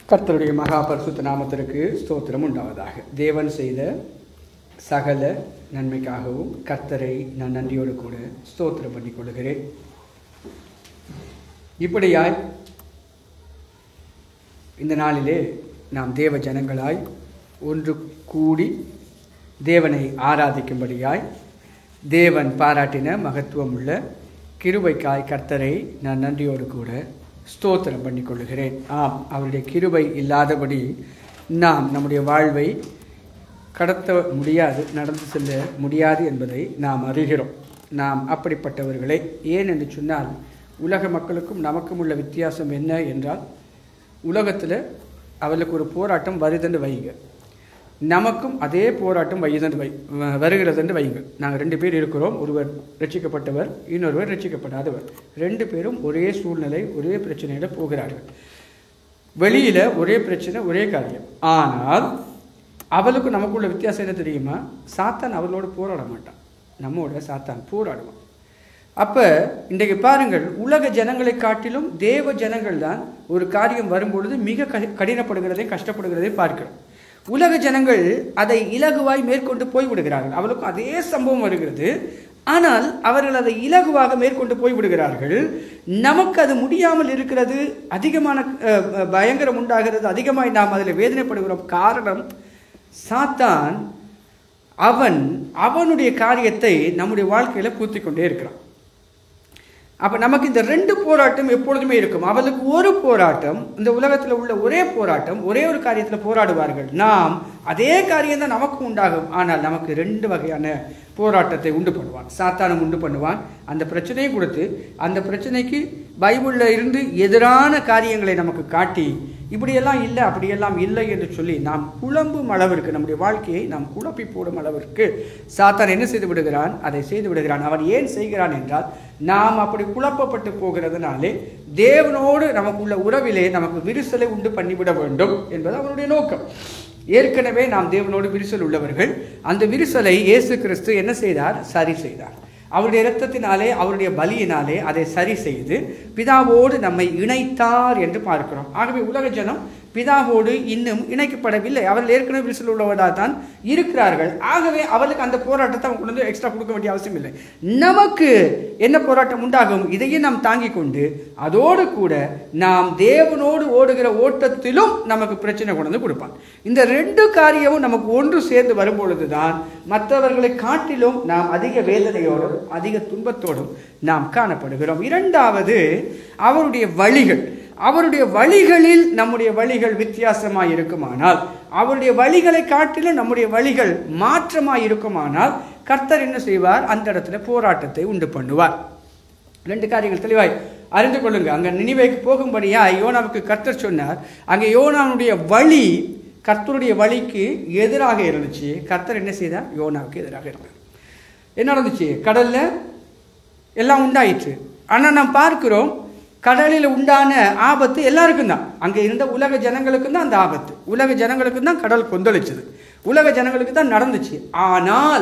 கர்த்தருடைய மகா பரிசுத்த நாமத்திற்கு ஸ்தோத்திரம் உண்டாவதாக தேவன் செய்த சகல நன்மைக்காகவும் கர்த்தரை நான் நன்றியோடு கூட ஸ்தோத்திரம் பண்ணிக் கொள்கிறேன் இப்படியாய் இந்த நாளிலே நாம் தேவ ஜனங்களாய் ஒன்று கூடி தேவனை ஆராதிக்கும்படியாய் தேவன் பாராட்டின மகத்துவம் உள்ள கிருபைக்காய் கர்த்தரை நான் நன்றியோடு கூட ஸ்தோத்திரம் பண்ணிக் கொள்கிறேன் ஆம் அவருடைய கிருபை இல்லாதபடி நாம் நம்முடைய வாழ்வை கடத்த முடியாது நடந்து செல்ல முடியாது என்பதை நாம் அறிகிறோம் நாம் அப்படிப்பட்டவர்களே ஏன் என்று சொன்னால் உலக மக்களுக்கும் நமக்கும் உள்ள வித்தியாசம் என்ன என்றால் உலகத்தில் அவர்களுக்கு ஒரு போராட்டம் வருதுன்னு வைங்க நமக்கும் அதே போராட்டம் வையுதென்று வை வ- வருகிறது என்று வைங்க நாங்கள் ரெண்டு பேர் இருக்கிறோம் ஒருவர் ரட்சிக்கப்பட்டவர் இன்னொருவர் ரட்சிக்கப்படாதவர் ரெண்டு பேரும் ஒரே சூழ்நிலை ஒரே பிரச்சனையில போகிறார்கள் வெளியில ஒரே பிரச்சனை ஒரே காரியம் ஆனால் அவளுக்கும் நமக்குள்ள வித்தியாசம் என்ன தெரியுமா சாத்தான் அவளோடு போராட மாட்டான் நம்மோட சாத்தான் போராடுவான் அப்ப இன்றைக்கு பாருங்கள் உலக ஜனங்களை காட்டிலும் தேவ ஜனங்கள் தான் ஒரு காரியம் வரும்பொழுது மிக க- கடினப்படுகிறதை கஷ்டப்படுகிறதை பார்க்கிறோம் உலக ஜனங்கள் அதை இலகுவாய் மேற்கொண்டு போய் விடுகிறார்கள் அவளுக்கும் அதே சம்பவம் வருகிறது ஆனால் அவர்கள் அதை இலகுவாக மேற்கொண்டு போய் விடுகிறார்கள் நமக்கு அது முடியாமல் இருக்கிறது அதிகமான அஹ், அஹ், பயங்கரம் உண்டாகிறது அதிகமாய் நாம் அதில் வேதனைப்படுகிறோம் காரணம் சாத்தான் அவன் அவனுடைய காரியத்தை நம்முடைய வாழ்க்கையில பூத்தி கொண்டே இருக்கிறான் அப்ப நமக்கு இந்த ரெண்டு போராட்டம் எப்பொழுதுமே இருக்கும் அவளுக்கு ஒரு போராட்டம் இந்த உலகத்தில் உள்ள ஒரே போராட்டம் ஒரே ஒரு காரியத்தில் போராடுவார்கள் நாம் அதே காரியம் தான் நமக்கு உண்டாகும் ஆனால் நமக்கு ரெண்டு வகையான போராட்டத்தை உண்டு பண்ணுவான் சாத்தானம் உண்டு பண்ணுவான் அந்த பிரச்சனையை கொடுத்து அந்த பிரச்சனைக்கு பைபிளில் இருந்து எதிரான காரியங்களை நமக்கு காட்டி இப்படியெல்லாம் இல்லை அப்படியெல்லாம் இல்லை என்று சொல்லி நாம் குழம்பும் அளவிற்கு நம்முடைய வாழ்க்கையை நாம் குழப்பி போடும் அளவிற்கு சாத்தான் என்ன செய்து விடுகிறான் அதை செய்து விடுகிறான் அவன் ஏன் செய்கிறான் என்றால் நாம் அப்படி குழப்பப்பட்டு போகிறதுனாலே தேவனோடு நமக்குள்ள உறவிலே நமக்கு விரிசலை உண்டு பண்ணிவிட வேண்டும் என்பது அவனுடைய நோக்கம் ஏற்கனவே நாம் தேவனோடு விரிசல் உள்ளவர்கள் அந்த விரிசலை இயேசு கிறிஸ்து என்ன செய்தார் சரி செய்தார் அவருடைய இரத்தத்தினாலே அவருடைய பலியினாலே அதை சரி செய்து பிதாவோடு நம்மை இணைத்தார் என்று பார்க்கிறோம் ஆகவே உலக ஜனம் பிதாவோடு இன்னும் இணைக்கப்படவில்லை அவர்கள் ஏற்கனவே விரிசல் உள்ளவர்களாக தான் இருக்கிறார்கள் ஆகவே அவர்களுக்கு அந்த போராட்டத்தை அவங்க கொண்டு வந்து எக்ஸ்ட்ரா கொடுக்க வேண்டிய அவசியம் இல்லை நமக்கு என்ன போராட்டம் உண்டாகும் இதையும் நாம் தாங்கிக் கொண்டு அதோடு கூட நாம் தேவனோடு ஓடுகிற ஓட்டத்திலும் நமக்கு பிரச்சனை கொண்டு வந்து கொடுப்பான் இந்த ரெண்டு காரியமும் நமக்கு ஒன்று சேர்ந்து வரும்பொழுது தான் மற்றவர்களை காட்டிலும் நாம் அதிக வேதனையோடும் அதிக துன்பத்தோடும் நாம் காணப்படுகிறோம் இரண்டாவது அவருடைய வழிகள் அவருடைய வழிகளில் நம்முடைய வழிகள் வித்தியாசமாய் இருக்குமானால் அவருடைய வழிகளை காட்டிலும் நம்முடைய வழிகள் மாற்றமாய் இருக்குமானால் கர்த்தர் என்ன செய்வார் அந்த இடத்துல போராட்டத்தை உண்டு பண்ணுவார் ரெண்டு காரியங்கள் தெளிவாய் அறிந்து கொள்ளுங்க அங்க நினைவைக்கு போகும்படியா யோனாவுக்கு கர்த்தர் சொன்னார் அங்கே யோனாவுடைய வழி கர்த்தருடைய வழிக்கு எதிராக இருந்துச்சு கர்த்தர் என்ன செய்தார் யோனாவுக்கு எதிராக இருந்தார் என்ன நடந்துச்சு கடல்ல எல்லாம் உண்டாயிற்று ஆனா நாம் பார்க்கிறோம் கடலில் உண்டான ஆபத்து எல்லாருக்கும் தான் அங்கே இருந்த உலக ஜனங்களுக்கும் தான் அந்த ஆபத்து உலக ஜனங்களுக்கும் தான் கடல் கொந்தளிச்சது உலக ஜனங்களுக்கு தான் நடந்துச்சு ஆனால்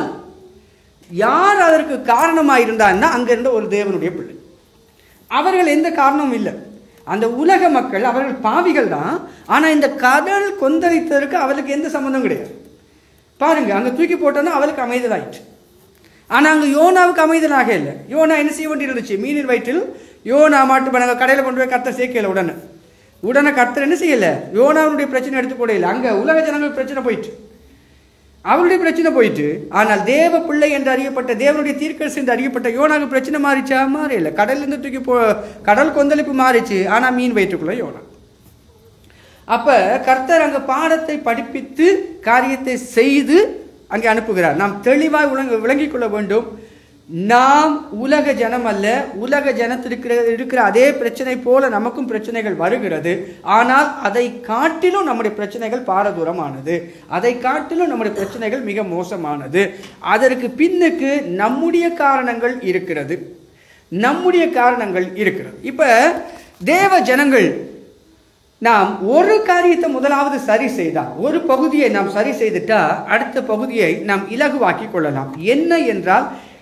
யார் அதற்கு காரணமாக இருந்தான்னா அங்க இருந்த ஒரு தேவனுடைய பிள்ளை அவர்கள் எந்த காரணமும் இல்லை அந்த உலக மக்கள் அவர்கள் பாவிகள் தான் ஆனா இந்த கடல் கொந்தளித்ததற்கு அவளுக்கு எந்த சம்மந்தம் கிடையாது பாருங்க அங்க தூக்கி போட்டோன்னா அவளுக்கு அமைதலாயிற்று ஆனா அங்க யோனாவுக்கு அமைதலாக இல்லை யோனா என்ன செய்ய வேண்டியிருந்துச்சு மீனின் வயிற்றில் யோனா மாட்டு பண்ண கடையில் கொண்டு போய் கர்த்தர் சேர்க்கல உடனே உடனே கர்த்தர் என்ன செய்யல யோனாவுடைய பிரச்சனை எடுத்து போட இல்லை அங்க உலக ஜனங்கள் பிரச்சனை போயிட்டு அவருடைய பிரச்சனை போயிட்டு ஆனால் தேவ பிள்ளை என்று அறியப்பட்ட தேவனுடைய தீர்க்கரசு என்று அறியப்பட்ட யோனாவுக்கு பிரச்சனை மாறிச்சா மாறியல கடல்ல இருந்து தூக்கி போ கடல் கொந்தளிப்பு மாறிச்சு ஆனா மீன் வயிற்றுக்குள்ள யோனா அப்ப கர்த்தர் அங்க பாடத்தை படிப்பித்து காரியத்தை செய்து அங்கே அனுப்புகிறார் நாம் தெளிவாய் உலக விளங்கிக் கொள்ள வேண்டும் நாம் உலக ஜனம் அல்ல உலக ஜனத்திற்கிற இருக்கிற அதே பிரச்சனை போல நமக்கும் பிரச்சனைகள் வருகிறது ஆனால் அதை காட்டிலும் நம்முடைய பிரச்சனைகள் பாரதூரமானது அதை காட்டிலும் நம்முடைய பிரச்சனைகள் மிக மோசமானது அதற்கு பின்னுக்கு நம்முடைய காரணங்கள் இருக்கிறது நம்முடைய காரணங்கள் இருக்கிறது இப்ப தேவ ஜனங்கள் நாம் ஒரு காரியத்தை முதலாவது சரி செய்தால் ஒரு பகுதியை நாம் சரி செய்துட்டா அடுத்த பகுதியை நாம் இலகுவாக்கி கொள்ளலாம் என்ன என்றால்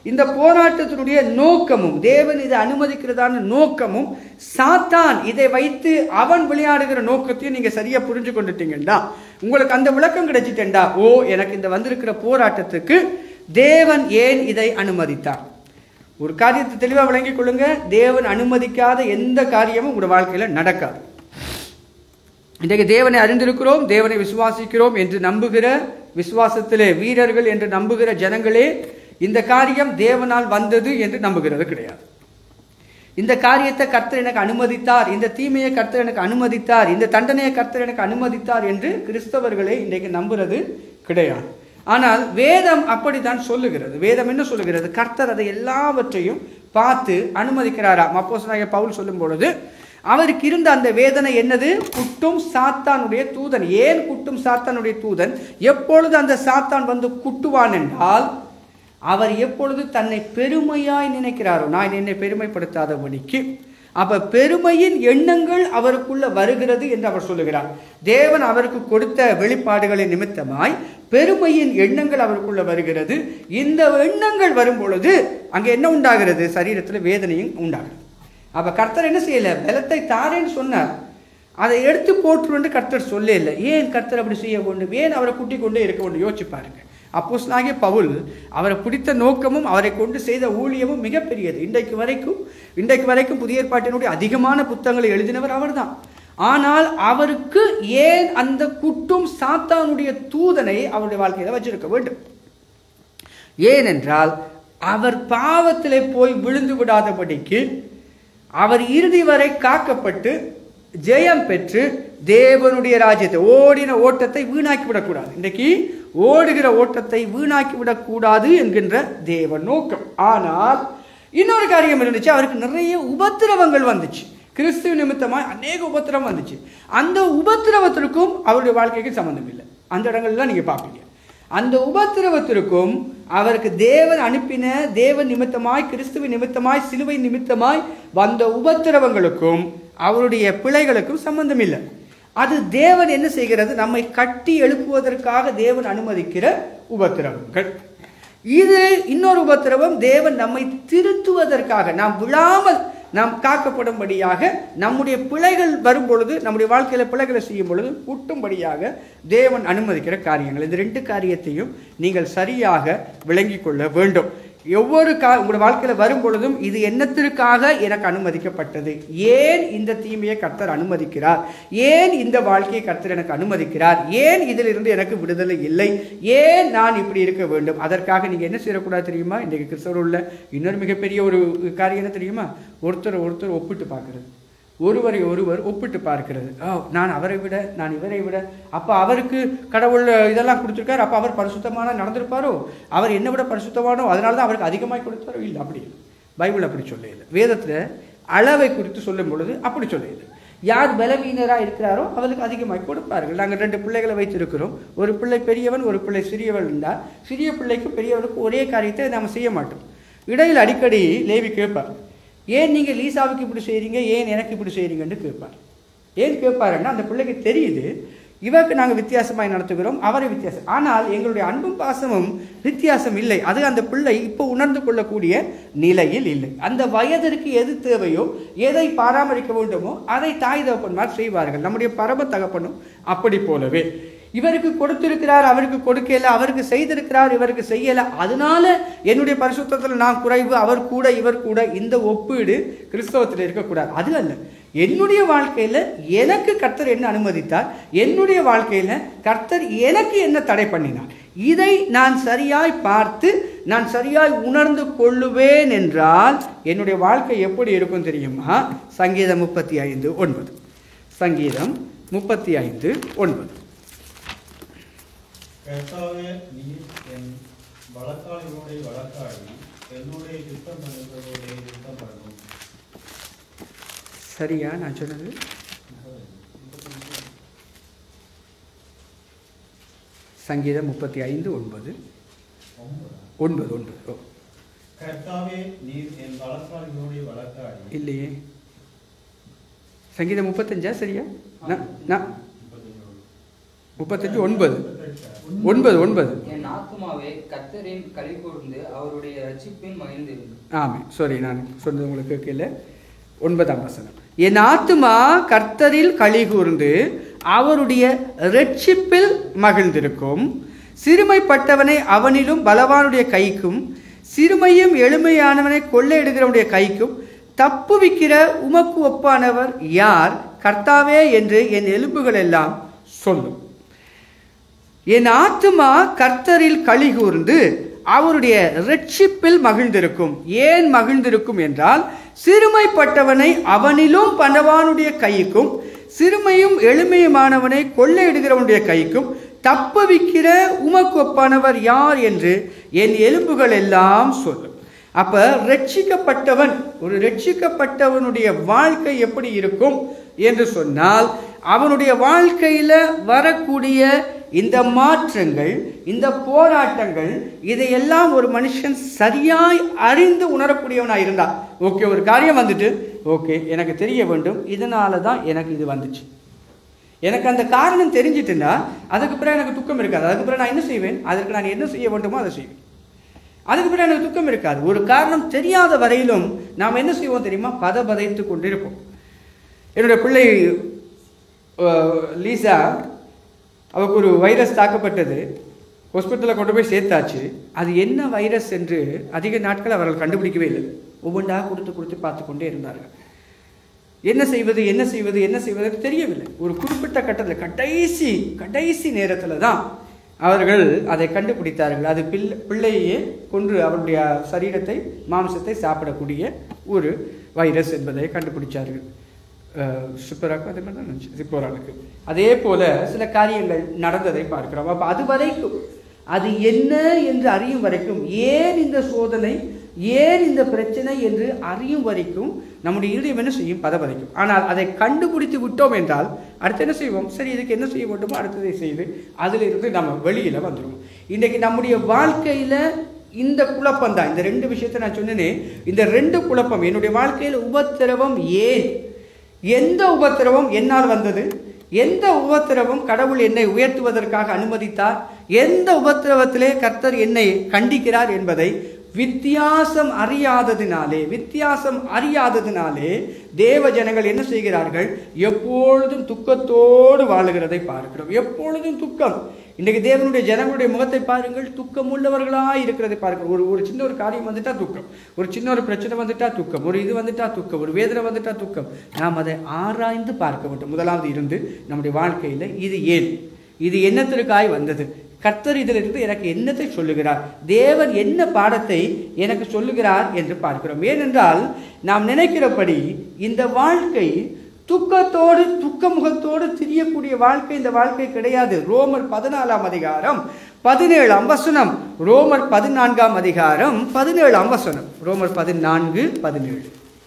இந்த போராட்டத்தினுடைய நோக்கமும் தேவன் இதை அனுமதிக்கிறதான நோக்கமும் சாத்தான் இதை வைத்து அவன் விளையாடுகிற நோக்கத்தையும் நீங்க சரியா புரிஞ்சு கொண்டுட்டீங்கடா உங்களுக்கு அந்த விளக்கம் கிடைச்சிட்டேன்டா ஓ எனக்கு இந்த வந்திருக்கிற போராட்டத்துக்கு தேவன் ஏன் இதை அனுமதித்தார் ஒரு காரியத்தை தெளிவாக விளங்கிக் கொள்ளுங்க தேவன் அனுமதிக்காத எந்த காரியமும் உங்களோட வாழ்க்கையில நடக்காது இன்றைக்கு தேவனை அறிந்திருக்கிறோம் தேவனை விசுவாசிக்கிறோம் என்று நம்புகிற விசுவாசத்திலே வீரர்கள் என்று நம்புகிற ஜனங்களே இந்த காரியம் தேவனால் வந்தது என்று நம்புகிறது கிடையாது இந்த காரியத்தை கர்த்தர் எனக்கு அனுமதித்தார் இந்த தீமையை கர்த்தர் எனக்கு அனுமதித்தார் இந்த தண்டனையை கர்த்தர் எனக்கு அனுமதித்தார் என்று கிறிஸ்தவர்களே இன்றைக்கு நம்புறது கிடையாது ஆனால் வேதம் அப்படித்தான் சொல்லுகிறது வேதம் என்ன சொல்லுகிறது கர்த்தர் அதை எல்லாவற்றையும் பார்த்து அனுமதிக்கிறாராம் அப்போஸ் பவுல் சொல்லும் பொழுது அவருக்கு இருந்த அந்த வேதனை என்னது குட்டும் சாத்தானுடைய தூதன் ஏன் குட்டும் சாத்தானுடைய தூதன் எப்பொழுது அந்த சாத்தான் வந்து குட்டுவான் என்றால் அவர் எப்பொழுது தன்னை பெருமையாய் நினைக்கிறாரோ நான் என்னை பெருமைப்படுத்தாதபடிக்கு அப்ப பெருமையின் எண்ணங்கள் அவருக்குள்ள வருகிறது என்று அவர் சொல்லுகிறார் தேவன் அவருக்கு கொடுத்த வெளிப்பாடுகளின் நிமித்தமாய் பெருமையின் எண்ணங்கள் அவருக்குள்ள வருகிறது இந்த எண்ணங்கள் வரும் பொழுது அங்க என்ன உண்டாகிறது சரீரத்துல வேதனையும் உண்டாகிறது அப்ப கர்த்தர் என்ன செய்யல பலத்தை தாரேன்னு சொன்னார் அதை எடுத்து போட்டுருன்னு கர்த்தர் சொல்ல இல்லை ஏன் கர்த்தர் அப்படி செய்ய வேண்டும் ஏன் அவரை கூட்டி கொண்டே இருக்க வேண்டும் யோசிச்சு பாருங்க அப்போஸ் பவுல் அவரை பிடித்த நோக்கமும் அவரை கொண்டு செய்த ஊழியமும் மிகப்பெரியது இன்றைக்கு வரைக்கும் இன்றைக்கு வரைக்கும் புதிய ஏற்பாட்டினுடைய அதிகமான புத்தகங்களை எழுதினவர் அவர்தான் ஆனால் அவருக்கு ஏன் அந்த குட்டும் சாத்தானுடைய தூதனை அவருடைய வாழ்க்கையில வச்சிருக்க வேண்டும் ஏனென்றால் அவர் பாவத்திலே போய் விழுந்து விடாதபடிக்கு அவர் இறுதி வரை காக்கப்பட்டு ஜெயம் பெற்று தேவனுடைய ராஜ்யத்தை ஓடின ஓட்டத்தை வீணாக்கி விடக்கூடாது இன்றைக்கு ஓடுகிற ஓட்டத்தை வீணாக்கி விடக்கூடாது என்கின்ற தேவ நோக்கம் ஆனால் இன்னொரு காரியம் இருந்துச்சு அவருக்கு நிறைய உபத்திரவங்கள் வந்துச்சு கிறிஸ்துவ நிமித்தமாய் அநேக உபத்திரவம் வந்துச்சு அந்த உபத்திரவத்திற்கும் அவருடைய வாழ்க்கைக்கு சம்பந்தம் இல்லை அந்த இடங்கள்லாம் நீங்க பார்ப்பீங்க அந்த உபத்திரவத்திற்கும் அவருக்கு தேவன் அனுப்பின தேவன் நிமித்தமாய் கிறிஸ்துவ நிமித்தமாய் சிலுவை நிமித்தமாய் வந்த உபத்திரவங்களுக்கும் அவருடைய பிழைகளுக்கும் சம்பந்தம் இல்லை அது தேவன் என்ன செய்கிறது நம்மை கட்டி எழுப்புவதற்காக தேவன் அனுமதிக்கிற உபத்திரவங்கள் இது இன்னொரு உபத்திரவம் தேவன் நம்மை திருத்துவதற்காக நாம் விழாமல் நாம் காக்கப்படும்படியாக நம்முடைய பிழைகள் வரும் பொழுது நம்முடைய வாழ்க்கையில பிழைகளை செய்யும் பொழுது கூட்டும்படியாக தேவன் அனுமதிக்கிற காரியங்கள் இந்த ரெண்டு காரியத்தையும் நீங்கள் சரியாக விளங்கிக் கொள்ள வேண்டும் ஒவ்வொரு கா உங்களுடைய வாழ்க்கையில வரும் பொழுதும் இது என்னத்திற்காக எனக்கு அனுமதிக்கப்பட்டது ஏன் இந்த தீமையை கர்த்தர் அனுமதிக்கிறார் ஏன் இந்த வாழ்க்கையை கர்த்தர் எனக்கு அனுமதிக்கிறார் ஏன் இதிலிருந்து எனக்கு விடுதலை இல்லை ஏன் நான் இப்படி இருக்க வேண்டும் அதற்காக நீங்க என்ன செய்யக்கூடாது தெரியுமா இன்றைக்கு கிறிஸ்தவர் உள்ள இன்னொரு மிகப்பெரிய ஒரு காரியம் என்ன தெரியுமா ஒருத்தர் ஒருத்தர் ஒப்பிட்டு பார்க்கிறது ஒருவரை ஒருவர் ஒப்பிட்டு பார்க்கிறது ஓ நான் அவரை விட நான் இவரை விட அப்போ அவருக்கு கடவுள் இதெல்லாம் கொடுத்துருக்காரு அப்போ அவர் பரிசுத்தமான நடந்திருப்பாரோ அவர் என்னை விட பரிசுத்தமானோ அதனால தான் அவருக்கு அதிகமாக கொடுத்தாரோ இல்லை அப்படி இல்லை பைபிள் அப்படி சொல்லையில்லை வேதத்தில் அளவை குறித்து சொல்லும் பொழுது அப்படி சொல்லையில்லை யார் பலவீனராக இருக்கிறாரோ அவருக்கு அதிகமாக கொடுப்பார்கள் நாங்கள் ரெண்டு பிள்ளைகளை வைத்திருக்கிறோம் ஒரு பிள்ளை பெரியவன் ஒரு பிள்ளை சிறியவன் இருந்தால் சிறிய பிள்ளைக்கும் பெரியவனுக்கும் ஒரே காரியத்தை நாம் செய்ய மாட்டோம் இடையில் அடிக்கடி லேவி கேட்பார் ஏன் நீங்கள் லீசாவுக்கு இப்படி செய்கிறீங்க ஏன் எனக்கு இப்படி செய்கிறீங்கன்னு கேட்பார் ஏன் கேட்பாருன்னா அந்த பிள்ளைக்கு தெரியுது இவருக்கு நாங்கள் வித்தியாசமாய் நடத்துகிறோம் அவரை வித்தியாசம் ஆனால் எங்களுடைய அன்பும் பாசமும் வித்தியாசம் இல்லை அது அந்த பிள்ளை இப்போ உணர்ந்து கொள்ளக்கூடிய நிலையில் இல்லை அந்த வயதிற்கு எது தேவையோ எதை பராமரிக்க வேண்டுமோ அதை தாய் தகப்பன்மார் செய்வார்கள் நம்முடைய பரம தகப்பனும் அப்படி போலவே இவருக்கு கொடுத்திருக்கிறார் அவருக்கு கொடுக்கல அவருக்கு செய்திருக்கிறார் இவருக்கு செய்யல அதனால என்னுடைய பரிசுத்தத்தில் நான் குறைவு அவர் கூட இவர் கூட இந்த ஒப்பீடு கிறிஸ்தவத்தில் இருக்கக்கூடாது அது அல்ல என்னுடைய வாழ்க்கையில எனக்கு கர்த்தர் என்ன அனுமதித்தார் என்னுடைய வாழ்க்கையில கர்த்தர் எனக்கு என்ன தடை பண்ணினார் இதை நான் சரியாய் பார்த்து நான் சரியாய் உணர்ந்து கொள்ளுவேன் என்றால் என்னுடைய வாழ்க்கை எப்படி இருக்கும் தெரியுமா சங்கீதம் முப்பத்தி ஐந்து ஒன்பது சங்கீதம் முப்பத்தி ஐந்து ஒன்பது கர்த்தாவே நீர் என் வழக்காளிகளுடைய வழக்காடி என்னுடைய யுத்தம் பண்ணுகிறவருடைய யுத்தம் பண்ணும் சரியா நான் சொன்னது சங்கீதம் முப்பத்தி ஐந்து ஒன்பது ஒன்பது ஒன்பது ஓ கர்த்தாவே நீர் என் வழக்காளிகளுடைய வழக்காடி இல்லையே சங்கீதம் முப்பத்தஞ்சா சரியா நான் நான் முப்பத்தஞ்சு ஒன்பது ஒன்பது ஒன்பது என் ஆத்துமாவே கர்த்தரின் களி கூர்ந்து அவருடைய ரட்சிப்பின் மகிழ்ந்திருந்து ஆமே சாரி நான் சொன்னது உங்களுக்கு கேட்கல ஒன்பதாம் வசனம் என் ஆத்துமா கர்த்தரில் களி கூர்ந்து அவருடைய ரட்சிப்பில் மகிழ்ந்திருக்கும் சிறுமைப்பட்டவனை அவனிலும் பலவானுடைய கைக்கும் சிறுமையும் எளிமையானவனை கொள்ளையிடுகிறவனுடைய கைக்கும் தப்புவிக்கிற உமக்கு ஒப்பானவர் யார் கர்த்தாவே என்று என் எலும்புகள் எல்லாம் சொல்லும் என் ஆத்துமா கர்த்தரில் களி கூர்ந்து அவருடைய ரட்சிப்பில் மகிழ்ந்திருக்கும் ஏன் மகிழ்ந்திருக்கும் என்றால் சிறுமைப்பட்டவனை அவனிலும் பணவானுடைய கைக்கும் சிறுமையும் எளிமையுமானவனை கொள்ளையிடுகிறவனுடைய கைக்கும் தப்புவிக்கிற உமக்கு ஒப்பானவர் யார் என்று என் எலும்புகள் எல்லாம் சொல்லும் அப்ப ரட்சிக்கப்பட்டவன் ஒரு ரட்சிக்கப்பட்டவனுடைய வாழ்க்கை எப்படி இருக்கும் என்று சொன்னால் அவனுடைய வாழ்க்கையில வரக்கூடிய இந்த மாற்றங்கள் இந்த போராட்டங்கள் இதையெல்லாம் ஒரு மனுஷன் சரியாய் அறிந்து உணரக்கூடியவனாக இருந்தான் ஓகே ஒரு காரியம் வந்துட்டு ஓகே எனக்கு தெரிய வேண்டும் இதனால தான் எனக்கு இது வந்துச்சு எனக்கு அந்த காரணம் தெரிஞ்சிட்டுன்னா அதுக்கு பிறகு எனக்கு துக்கம் இருக்காது அதுக்கு பிறகு நான் என்ன செய்வேன் அதற்கு நான் என்ன செய்ய வேண்டுமோ அதை செய்வேன் அதுக்கு பிறகு எனக்கு துக்கம் இருக்காது ஒரு காரணம் தெரியாத வரையிலும் நாம் என்ன செய்வோம் தெரியுமா பதபதைத்து கொண்டிருப்போம் என்னுடைய பிள்ளை அஹ், லீசா அவருக்கு ஒரு வைரஸ் தாக்கப்பட்டது ஹாஸ்பிட்டலில் கொண்டு போய் சேர்த்தாச்சு அது என்ன வைரஸ் என்று அதிக நாட்கள் அவர்கள் கண்டுபிடிக்கவே இல்லை ஒவ்வொன்றா கொடுத்து கொடுத்து பார்த்து கொண்டே இருந்தார்கள் என்ன செய்வது என்ன செய்வது என்ன செய்வது என்று தெரியவில்லை ஒரு குறிப்பிட்ட கட்டத்தில் கடைசி கடைசி நேரத்தில் தான் அவர்கள் அதை கண்டுபிடித்தார்கள் அது பிள்ளை பிள்ளையே கொன்று அவருடைய சரீரத்தை மாம்சத்தை சாப்பிடக்கூடிய ஒரு வைரஸ் என்பதை கண்டுபிடிச்சார்கள் சிப்பராக்கு அதே மாதிரி தான் நினச்சி சிப்போராளுக்கு அதே போல சில காரியங்கள் நடந்ததை பார்க்கிறோம் அப்போ அது வரைக்கும் அது என்ன என்று அறியும் வரைக்கும் ஏன் இந்த சோதனை ஏன் இந்த பிரச்சனை என்று அறியும் வரைக்கும் நம்முடைய இருதயம் என்ன செய்யும் பதபதைக்கும் ஆனால் அதை கண்டுபிடித்து விட்டோம் என்றால் அடுத்து என்ன செய்வோம் சரி இதுக்கு என்ன செய்ய வேண்டுமோ அடுத்ததை செய்து அதிலிருந்து நம்ம வெளியில வந்துடுவோம் இன்றைக்கு நம்முடைய வாழ்க்கையில இந்த குழப்பம் தான் இந்த ரெண்டு விஷயத்தை நான் சொன்னேனே இந்த ரெண்டு குழப்பம் என்னுடைய வாழ்க்கையில் உபத்திரவம் ஏன் எந்த உபத்திரவம் என்னால் வந்தது எந்த உபத்திரவம் கடவுள் என்னை உயர்த்துவதற்காக அனுமதித்தார் எந்த உபத்திரவத்திலே கர்த்தர் என்னை கண்டிக்கிறார் என்பதை வித்தியாசம் அறியாததினாலே வித்தியாசம் அறியாததினாலே தேவ ஜனங்கள் என்ன செய்கிறார்கள் எப்பொழுதும் துக்கத்தோடு வாழுகிறதை பார்க்கிறோம் எப்பொழுதும் துக்கம் இன்றைக்கு தேவனுடைய ஜனங்களுடைய முகத்தை பாருங்கள் துக்கம் உள்ளவர்களாக இருக்கிறதை பார்க்கிறோம் ஒரு ஒரு சின்ன ஒரு காரியம் வந்துட்டா துக்கம் ஒரு சின்ன ஒரு பிரச்சனை வந்துட்டா துக்கம் ஒரு இது வந்துட்டா துக்கம் ஒரு வேதனை வந்துட்டா துக்கம் நாம் அதை ஆராய்ந்து பார்க்க வேண்டும் முதலாவது இருந்து நம்முடைய வாழ்க்கையில் இது ஏன் இது என்னத்திற்காய் வந்தது கர்த்தர் இதிலிருந்து எனக்கு என்னத்தை சொல்லுகிறார் தேவன் என்ன பாடத்தை எனக்கு சொல்லுகிறார் என்று பார்க்கிறோம் ஏனென்றால் நாம் நினைக்கிறபடி இந்த வாழ்க்கை துக்கத்தோடு துக்க முகத்தோடு திரியக்கூடிய வாழ்க்கை இந்த வாழ்க்கை கிடையாது ரோமர் பதினாலாம் அதிகாரம் பதினேழாம் வசனம் ரோமர் பதினான்காம் அதிகாரம் பதினேழாம் வசனம் ரோமர் பதினான்கு பதினேழு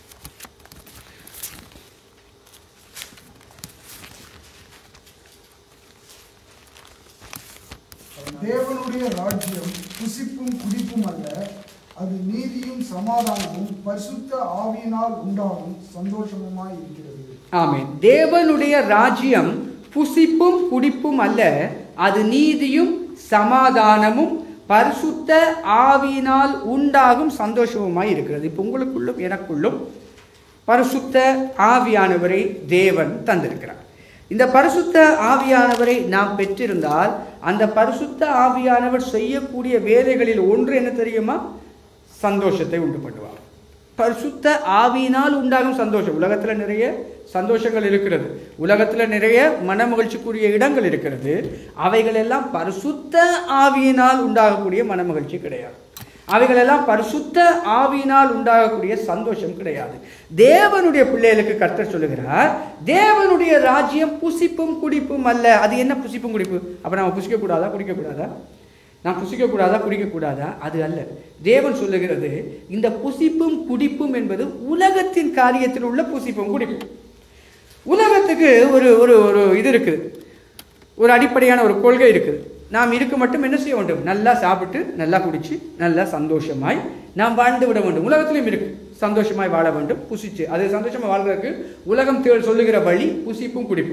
தேவனுடைய ராஜ்யம் புசிப்பும் குடிப்பும் அல்ல அது நீதியும் சமாதானமும் பரிசுத்த ஆவியினால் உண்டாகும் சந்தோஷமுமாய் இருக்கிறது ஆமென் தேவனுடைய ராஜ்யம் புசிப்பும் குடிப்பும் அல்ல அது நீதியும் சமாதானமும் பரிசுத்த ஆவியினால் உண்டாகும் சந்தோஷமுமாய் இருக்கிறது இப்போ உங்களுக்குள்ளும் எனக்குள்ளும் பரிசுத்த ஆவியானவரை தேவன் தந்திருக்கிறார் இந்த பரிசுத்த ஆவியானவரை நாம் பெற்றிருந்தால் அந்த பரிசுத்த ஆவியானவர் செய்யக்கூடிய வேலைகளில் ஒன்று என்ன தெரியுமா சந்தோஷத்தை உண்டு பண்ணுவார் பரிசுத்த ஆவியினால் உண்டாகும் சந்தோஷம் உலகத்துல நிறைய சந்தோஷங்கள் இருக்கிறது உலகத்துல நிறைய மனமகிழ்ச்சிக்குரிய இடங்கள் இருக்கிறது அவைகள் எல்லாம் பரிசுத்த ஆவியினால் உண்டாகக்கூடிய மனமகிழ்ச்சி கிடையாது அவைகள் எல்லாம் பரிசுத்த ஆவியினால் உண்டாகக்கூடிய சந்தோஷம் கிடையாது தேவனுடைய பிள்ளைகளுக்கு கர்த்தர் சொல்லுகிறார் தேவனுடைய ராஜ்யம் புசிப்பும் குடிப்பும் அல்ல அது என்ன புசிப்பும் குடிப்பு அப்ப நம்ம புசிக்க கூடாதா குடிக்க கூடாதா நான் புசிக்க கூடாதா குடிக்க கூடாதா அது அல்ல தேவன் சொல்லுகிறது இந்த புசிப்பும் குடிப்பும் என்பது உலகத்தின் காரியத்தில் உள்ள புசிப்பும் குடிப்பும் உலகத்துக்கு ஒரு ஒரு ஒரு இது இருக்குது ஒரு அடிப்படையான ஒரு கொள்கை இருக்குது நாம் இருக்க மட்டும் என்ன செய்ய வேண்டும் நல்லா சாப்பிட்டு நல்லா குடிச்சு நல்லா சந்தோஷமாய் நாம் வாழ்ந்து விட வேண்டும் உலகத்திலும் இருக்கு சந்தோஷமாய் வாழ வேண்டும் புசிச்சு அது சந்தோஷமா வாழ்றதுக்கு உலகம் தே- சொல்லுகிற வழி புசிப்பும் குடிப்பும்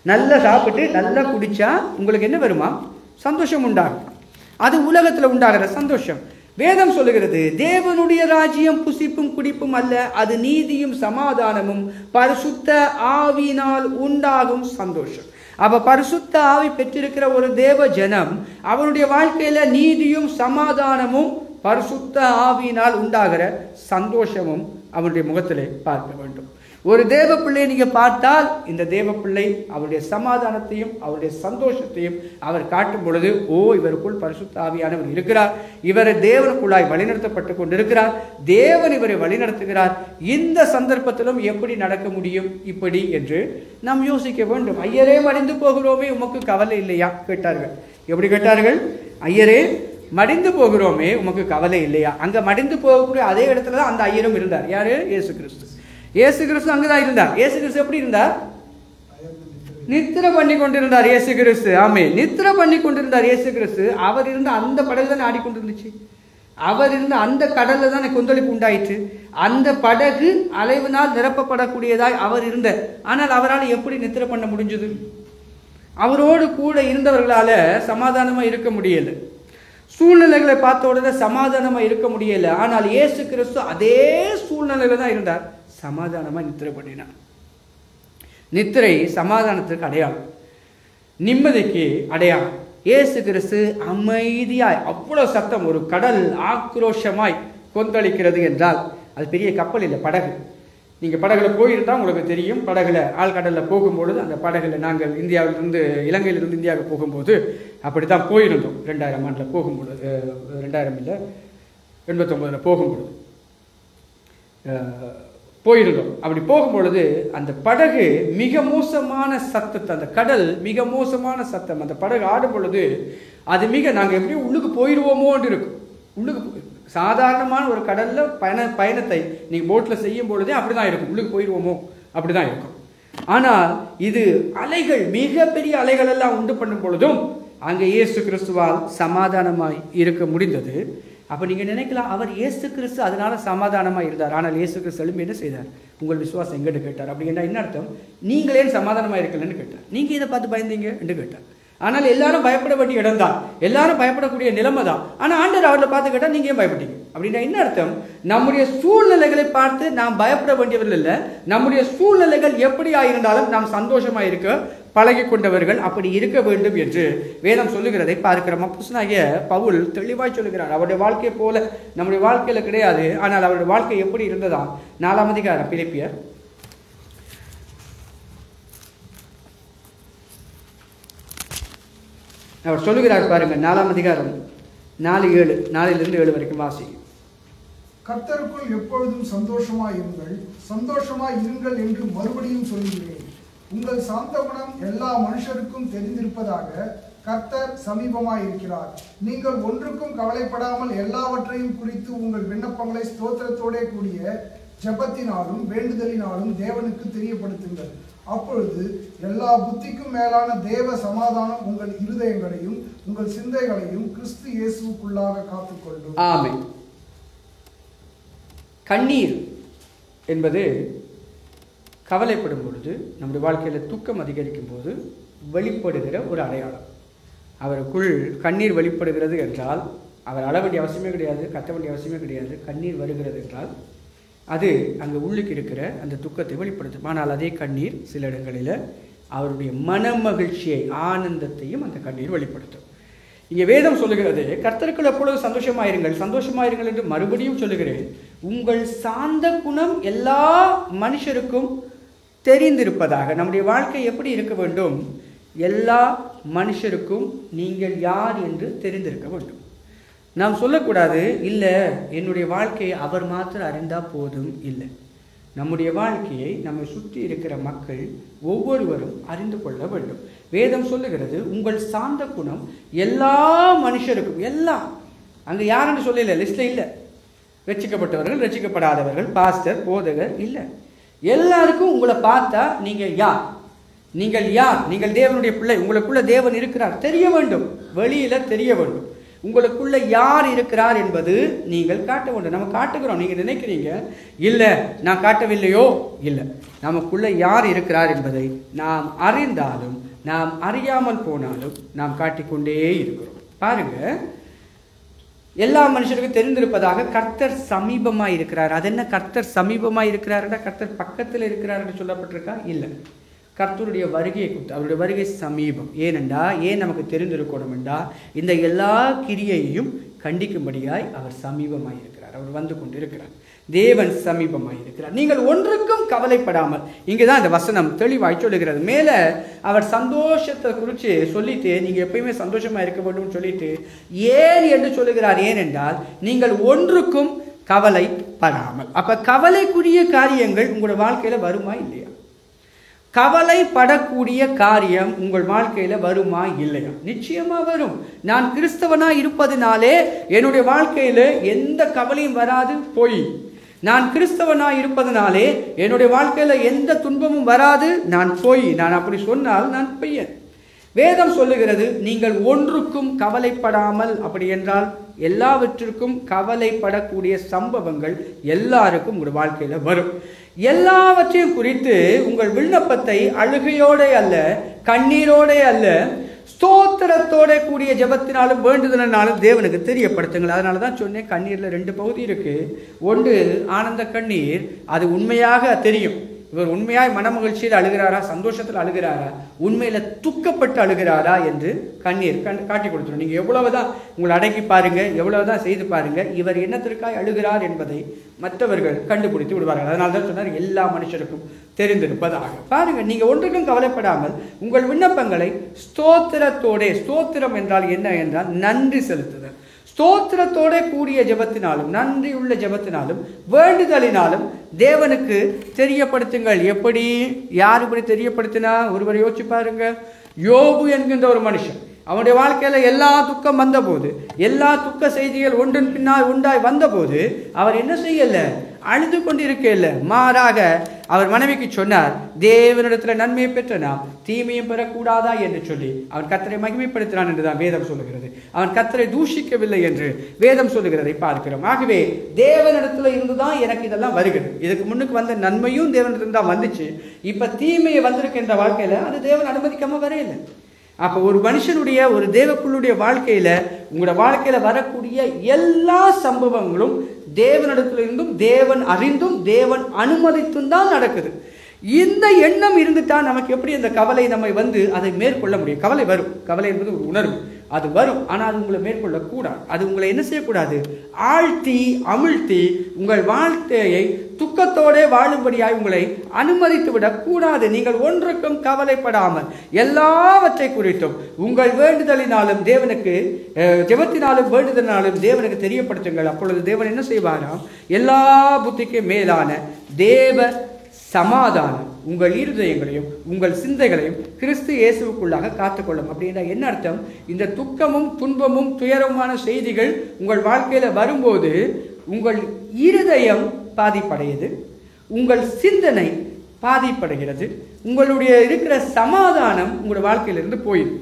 நல்லா சாப்பிட்டு நல்லா குடிச்சா உங்களுக்கு என்ன வருமா சந்தோஷம் உண்டாகும் அது உலகத்தில் உண்டாகிற சந்தோஷம் வேதம் சொல்லுகிறது தேவனுடைய ராஜ்யம் புசிப்பும் குடிப்பும் அல்ல அது நீதியும் சமாதானமும் பரிசுத்த ஆவியினால் உண்டாகும் சந்தோஷம் அப்ப பரிசுத்த ஆவி பெற்றிருக்கிற ஒரு தேவ ஜனம் அவருடைய வாழ்க்கையில நீதியும் சமாதானமும் பரிசுத்த ஆவியினால் உண்டாகிற சந்தோஷமும் அவருடைய முகத்திலே பார்க்க வேண்டும் ஒரு தேவ பிள்ளையை நீங்க பார்த்தால் இந்த தேவ பிள்ளை அவருடைய சமாதானத்தையும் அவருடைய சந்தோஷத்தையும் அவர் காட்டும் பொழுது ஓ இவருக்குள் பரிசுத்த ஆவியானவர் இருக்கிறார் இவரை தேவனுக்குள்ளாய் வழிநடத்தப்பட்டு கொண்டிருக்கிறார் தேவன் இவரை வழிநடத்துகிறார் இந்த சந்தர்ப்பத்திலும் எப்படி நடக்க முடியும் இப்படி என்று நாம் யோசிக்க வேண்டும் ஐயரே மடிந்து போகிறோமே உமக்கு கவலை இல்லையா கேட்டார்கள் எப்படி கேட்டார்கள் ஐயரே மடிந்து போகிறோமே உமக்கு கவலை இல்லையா அங்க மடிந்து போகக்கூடிய அதே இடத்துல தான் அந்த ஐயரும் இருந்தார் யாரு இயேசு கிறிஸ்து இயேசு கிறிஸ்து அங்கதான் இருந்தார் இயேசு கிறிஸ்து எப்படி இருந்தார் நித்திர பண்ணி கொண்டிருந்தார் இயேசு கிறிஸ்து ஆமே நித்திர பண்ணி கொண்டிருந்தார் இயேசு கிறிஸ்து அவர் இருந்த அந்த படகு தான் ஆடிக்கொண்டிருந்துச்சு அவர் இருந்த அந்த கடல்ல தான் கொந்தளிப்பு உண்டாயிற்று அந்த படகு அலைவினால் நிரப்பப்படக்கூடியதாய் அவர் இருந்த ஆனால் அவரால் எப்படி நித்திர பண்ண முடிஞ்சது அவரோடு கூட இருந்தவர்களால சமாதானமா இருக்க முடியல சூழ்நிலைகளை பார்த்த உடனே சமாதானமா இருக்க முடியல ஆனால் இயேசு கிறிஸ்து அதே சூழ்நிலையில தான் இருந்தார் சமாதானமா நித்திரை பண்ணினார் நித்திரை சமாதானத்திற்கு அடையாளம் நிம்மதிக்கு அடையாளம் இயேசு கிறிஸ்து அமைதியாய் அவ்வளவு சத்தம் ஒரு கடல் ஆக்ரோஷமாய் கொந்தளிக்கிறது என்றால் அது பெரிய கப்பல் இல்லை படகு நீங்க படகுல போயிருந்தா உங்களுக்கு தெரியும் படகுல ஆழ்கடல்ல போகும்பொழுது அந்த படகுல நாங்கள் இந்தியாவிலிருந்து இலங்கையிலிருந்து இந்தியாவுக்கு போகும்போது அப்படித்தான் போயிருந்தோம் ரெண்டாயிரம் ஆண்டுல போகும்பொழுது அஹ், ரெண்டாயிரம் இல்லை எண்பத்தொன்பதுல போகும்பொழுது அஹ், போயிருந்தோம் அப்படி போகும்பொழுது அந்த படகு மிக மோசமான சத்தத்தை அந்த கடல் மிக மோசமான சத்தம் அந்த படகு ஆடும் பொழுது அது மிக நாங்கள் எப்படியும் உள்ளுக்கு போயிடுவோமோன்னு இருக்கும் உள்ளுக்கு போ- சாதாரணமான ஒரு கடல்ல பயண பயணத்தை நீங்க போட்ல செய்யும் பொழுதே அப்படிதான் இருக்கும் உள்ளுக்கு போயிடுவோமோ அப்படிதான் இருக்கும் ஆனால் இது அலைகள் மிகப்பெரிய அலைகள் எல்லாம் உண்டு பண்ணும் பொழுதும் அங்கே இயேசு கிறிஸ்துவால் சமாதானமாய் இருக்க முடிந்தது அப்ப நீங்க நினைக்கலாம் அவர் இயேசு கிறிஸ்து அதனால சமாதானமா இருந்தார் ஆனால் இயேசு கிறிஸ்து எழும்பி என்ன செய்தார் உங்கள் விசுவாசம் எங்கிட்டு கேட்டார் அப்படி என்ன என்ன அர்த்தம் நீங்களே சமாதானமா இருக்கலன்னு கேட்டார் நீங்க இதை பார்த்து பயந்தீங்க என்று கேட்டார் ஆனால் எல்லாரும் பயப்பட வேண்டிய இடம் தான் எல்லாரும் பயப்படக்கூடிய நிலைமை தான் ஆனா ஆண்டவர் அவர்களை பார்த்து கேட்டா நீங்க ஏன் பயப்பட்டீங்க அப்படின்னா என்ன அர்த்தம் நம்முடைய சூழ்நிலைகளை பார்த்து நாம் பயப்பட வேண்டியவர்கள் இல்லை நம்முடைய சூழ்நிலைகள் எப்படி ஆயிருந்தாலும் நாம் சந்தோஷமா இருக்க பழகி கொண்டவர்கள் அப்படி இருக்க வேண்டும் என்று வேதம் சொல்லுகிறதை பார்க்கிறோம் அப்போஸ்தலனாகிய பவுல் தெளிவாய் சொல்லுகிறார் அவருடைய வாழ்க்கையை போல நம்முடைய வாழ்க்கையில கிடையாது ஆனால் அவருடைய வாழ்க்கை எப்படி இருந்ததா நாலாம் அதிகாரம் பிலிப்பியர் அவர் சொல்லுகிறார் பாருங்க நாலாம் அதிகாரம் நாலு ஏழு நாலிலிருந்து ஏழு வரைக்கும் வாசி கர்த்தருக்குள் எப்பொழுதும் சந்தோஷமாய் இருங்கள் சந்தோஷமாய் இருங்கள் என்று மறுபடியும் சொல்கிறேன் உங்கள் சாந்த குணம் எல்லா மனுஷருக்கும் தெரிந்திருப்பதாக கர்த்தர் சமீபமாய் இருக்கிறார் நீங்கள் ஒன்றுக்கும் கவலைப்படாமல் எல்லாவற்றையும் குறித்து உங்கள் விண்ணப்பங்களை ஸ்தோத்திரத்தோடே கூடிய ஜெபத்தினாலும் வேண்டுதலினாலும் தேவனுக்கு தெரியப்படுத்துங்கள் அப்பொழுது எல்லா புத்திக்கும் மேலான தேவ சமாதானம் உங்கள் இருதயங்களையும் உங்கள் சிந்தைகளையும் கிறிஸ்து இயேசுவுக்குள்ளாக காத்துக்கொள்ளும் ஆமை கண்ணீர் என்பது கவலைப்படும் பொழுது நம்முடைய வாழ்க்கையில் துக்கம் அதிகரிக்கும் போது வெளிப்படுகிற ஒரு அடையாளம் அவருக்குள் கண்ணீர் வெளிப்படுகிறது என்றால் அவர் அழ வேண்டிய அவசியமே கிடையாது கத்த வேண்டிய அவசியமே கிடையாது கண்ணீர் வருகிறது என்றால் அது அங்கே உள்ளுக்கு இருக்கிற அந்த துக்கத்தை வெளிப்படுத்தும் ஆனால் அதே கண்ணீர் சில இடங்களில் அவருடைய மன மகிழ்ச்சியை ஆனந்தத்தையும் அந்த கண்ணீர் வெளிப்படுத்தும் இங்கே வேதம் சொல்லுகிறது கர்த்தருக்குள் எப்பொழுது சந்தோஷமாயிருங்கள் சந்தோஷமாயிருங்கள் என்று மறுபடியும் சொல்லுகிறேன் உங்கள் சாந்த குணம் எல்லா மனுஷருக்கும் தெரிந்திருப்பதாக நம்முடைய வாழ்க்கை எப்படி இருக்க வேண்டும் எல்லா மனுஷருக்கும் நீங்கள் யார் என்று தெரிந்திருக்க வேண்டும் நாம் சொல்லக்கூடாது இல்லை என்னுடைய வாழ்க்கையை அவர் மாத்திரம் அறிந்தால் போதும் இல்லை நம்முடைய வாழ்க்கையை நம்மை சுற்றி இருக்கிற மக்கள் ஒவ்வொருவரும் அறிந்து கொள்ள வேண்டும் வேதம் சொல்லுகிறது உங்கள் சாந்த குணம் எல்லா மனுஷருக்கும் எல்லா அங்கே யாருன்னு சொல்லல லிஸ்ட்ல இல்லை ரட்சிக்கப்பட்டவர்கள் ரட்சிக்கப்படாதவர்கள் பாஸ்டர் போதகர் இல்லை எல்லாருக்கும் உங்களை பார்த்தா நீங்க யார் நீங்கள் யார் நீங்கள் தேவனுடைய பிள்ளை உங்களுக்குள்ள தேவன் இருக்கிறார் தெரிய வேண்டும் வெளியில தெரிய வேண்டும் உங்களுக்குள்ள யார் இருக்கிறார் என்பது நீங்கள் காட்ட வேண்டும் நம்ம காட்டுகிறோம் நீங்க நினைக்கிறீங்க இல்ல நான் காட்டவில்லையோ இல்லை நமக்குள்ள யார் இருக்கிறார் என்பதை நாம் அறிந்தாலும் நாம் அறியாமல் போனாலும் நாம் காட்டிக்கொண்டே இருக்கிறோம் பாருங்க எல்லா மனுஷருக்கும் தெரிந்திருப்பதாக கர்த்தர் சமீபமா இருக்கிறார் அது என்ன கர்த்தர் சமீபமா இருக்கிறாருன்னா கர்த்தர் பக்கத்தில் இருக்கிறாருன்னு சொல்லப்பட்டிருக்கா இல்லை கர்த்தருடைய வருகையை குறித்து அவருடைய வருகை சமீபம் ஏனென்றா ஏன் நமக்கு தெரிந்திருக்கணும் என்றா இந்த எல்லா கிரியையையும் கண்டிக்கும்படியாய் அவர் சமீபமாய் இருக்கிறார் அவர் வந்து கொண்டிருக்கிறார் தேவன் சமீபமாய் இருக்கிறார் நீங்கள் ஒன்றுக்கும் கவலைப்படாமல் இங்கே தான் இந்த வசனம் தெளிவாய் சொல்லுகிறது மேலே அவர் சந்தோஷத்தை குறித்து சொல்லிட்டு நீங்கள் எப்பயுமே சந்தோஷமா இருக்க வேண்டும் சொல்லிட்டு ஏன் என்று சொல்லுகிறார் ஏனென்றால் நீங்கள் ஒன்றுக்கும் கவலைப்படாமல் அப்ப கவலைக்குரிய காரியங்கள் உங்களோட வாழ்க்கையில வருமா இல்லையா கவலைப்படக்கூடிய காரியம் உங்கள் வாழ்க்கையில வருமா இல்லையா நிச்சயமா வரும் நான் கிறிஸ்தவனா இருப்பதினாலே என்னுடைய வாழ்க்கையில எந்த கவலையும் வராது போய் நான் கிறிஸ்தவனா இருப்பதனாலே என்னுடைய வாழ்க்கையில எந்த துன்பமும் வராது நான் போய் நான் அப்படி சொன்னால் நான் பையன் வேதம் சொல்லுகிறது நீங்கள் ஒன்றுக்கும் கவலைப்படாமல் அப்படி என்றால் எல்லாவற்றிற்கும் கவலைப்படக்கூடிய சம்பவங்கள் எல்லாருக்கும் உங்கள் வாழ்க்கையில வரும் எல்லாவற்றையும் குறித்து உங்கள் விண்ணப்பத்தை அழுகையோட அல்ல கண்ணீரோட அல்ல ஸ்தோத்திரத்தோட கூடிய ஜெபத்தினாலும் வேண்டுதலினாலும் தேவனுக்கு தெரியப்படுத்துங்கள் அதனால தான் சொன்னேன் கண்ணீரில் ரெண்டு பகுதி இருக்கு ஒன்று ஆனந்த கண்ணீர் அது உண்மையாக தெரியும் இவர் உண்மையாய் மனமகிழ்ச்சியில் அழுகிறாரா சந்தோஷத்தில் அழுகிறாரா உண்மையில துக்கப்பட்டு அழுகிறாரா என்று கண்ணீர் கண் காட்டி கொடுத்துரும் நீங்க எவ்வளவுதான் உங்களை அடக்கி பாருங்க எவ்வளவுதான் செய்து பாருங்க இவர் என்னத்திற்காய் அழுகிறார் என்பதை மற்றவர்கள் கண்டுபிடித்து விடுவார்கள் அதனால தான் சொன்னார் எல்லா மனுஷருக்கும் தெரிந்திருப்பதாக பாருங்க நீங்க ஒன்றுக்கும் கவலைப்படாமல் உங்கள் விண்ணப்பங்களை ஸ்தோத்திரத்தோட ஸ்தோத்திரம் என்றால் என்ன என்றால் நன்றி செலுத்துதல் ஸ்தோத்திரத்தோட கூடிய ஜெபத்தினாலும் நன்றியுள்ள ஜெபத்தினாலும் வேண்டுதலினாலும் தேவனுக்கு தெரியப்படுத்துங்கள் எப்படி யார் இப்படி தெரியப்படுத்தினா ஒருவர் யோசிச்சு பாருங்க யோபு என்கின்ற ஒரு மனுஷன் அவனுடைய வாழ்க்கையில எல்லா துக்கம் வந்தபோது எல்லா துக்க செய்திகள் ஒன்றின் பின்னால் உண்டாய் வந்தபோது அவர் என்ன செய்யல அழுது கொண்டிருக்கல மாறாக அவர் மனைவிக்கு சொன்னார் தேவனிடத்துல நன்மையை பெற்ற நாம் தீமையும் பெறக்கூடாதா என்று சொல்லி அவன் கத்தரை மகிமைப்படுத்தினான் என்றுதான் வேதம் சொல்லுகிறது அவன் கத்தரை தூஷிக்கவில்லை என்று வேதம் சொல்லுகிறதை பார்க்கிறோம் ஆகவே தேவனிடத்துல இருந்துதான் எனக்கு இதெல்லாம் வருகிறது இதுக்கு முன்னுக்கு வந்த நன்மையும் தேவனிடத்துல தான் வந்துச்சு இப்ப தீமையை வந்திருக்கின்ற வாழ்க்கையில அது தேவன் அனுமதிக்காம வரையில அப்ப ஒரு மனுஷனுடைய ஒரு தேவக்குள்ளுடைய வாழ்க்கையில உங்களோட வாழ்க்கையில வரக்கூடிய எல்லா சம்பவங்களும் தேவனிடத்துல இருந்தும் தேவன் அறிந்தும் தேவன் அனுமதித்தும் தான் நடக்குது இந்த எண்ணம் இருந்துட்டா நமக்கு எப்படி அந்த கவலை நம்மை வந்து அதை மேற்கொள்ள முடியும் கவலை வரும் கவலை என்பது ஒரு உணர்வு அது வரும் ஆனால் அது உங்களை மேற்கொள்ளக்கூடாது அது உங்களை என்ன செய்யக்கூடாது ஆழ்த்தி அமிழ்த்தி உங்கள் வாழ்க்கையை துக்கத்தோடே வாழும்படியாய் உங்களை அனுமதித்து விடக்கூடாது நீங்கள் ஒன்றுக்கும் கவலைப்படாமல் எல்லாவற்றை குறித்தும் உங்கள் வேண்டுதலினாலும் தேவனுக்கு அஹ், ஜெபத்தினாலும் வேண்டுதலினாலும் தேவனுக்கு தெரியப்படுத்துங்கள் அப்பொழுது தேவன் என்ன செய்வாராம் எல்லா புத்திக்கும் மேலான தேவ சமாதானம் உங்கள் இருதயங்களையும் உங்கள் சிந்தைகளையும் கிறிஸ்து இயேசுவுக்குள்ளாக காத்துக்கொள்ளும் அப்படின்னா என்ன அர்த்தம் இந்த துக்கமும் துன்பமும் துயரமான செய்திகள் உங்கள் வாழ்க்கையில வரும்போது உங்கள் இருதயம் பாதிப்படையுது உங்கள் சிந்தனை பாதிப்படைகிறது உங்களுடைய இருக்கிற சமாதானம் உங்களோட வாழ்க்கையிலிருந்து போயிடும்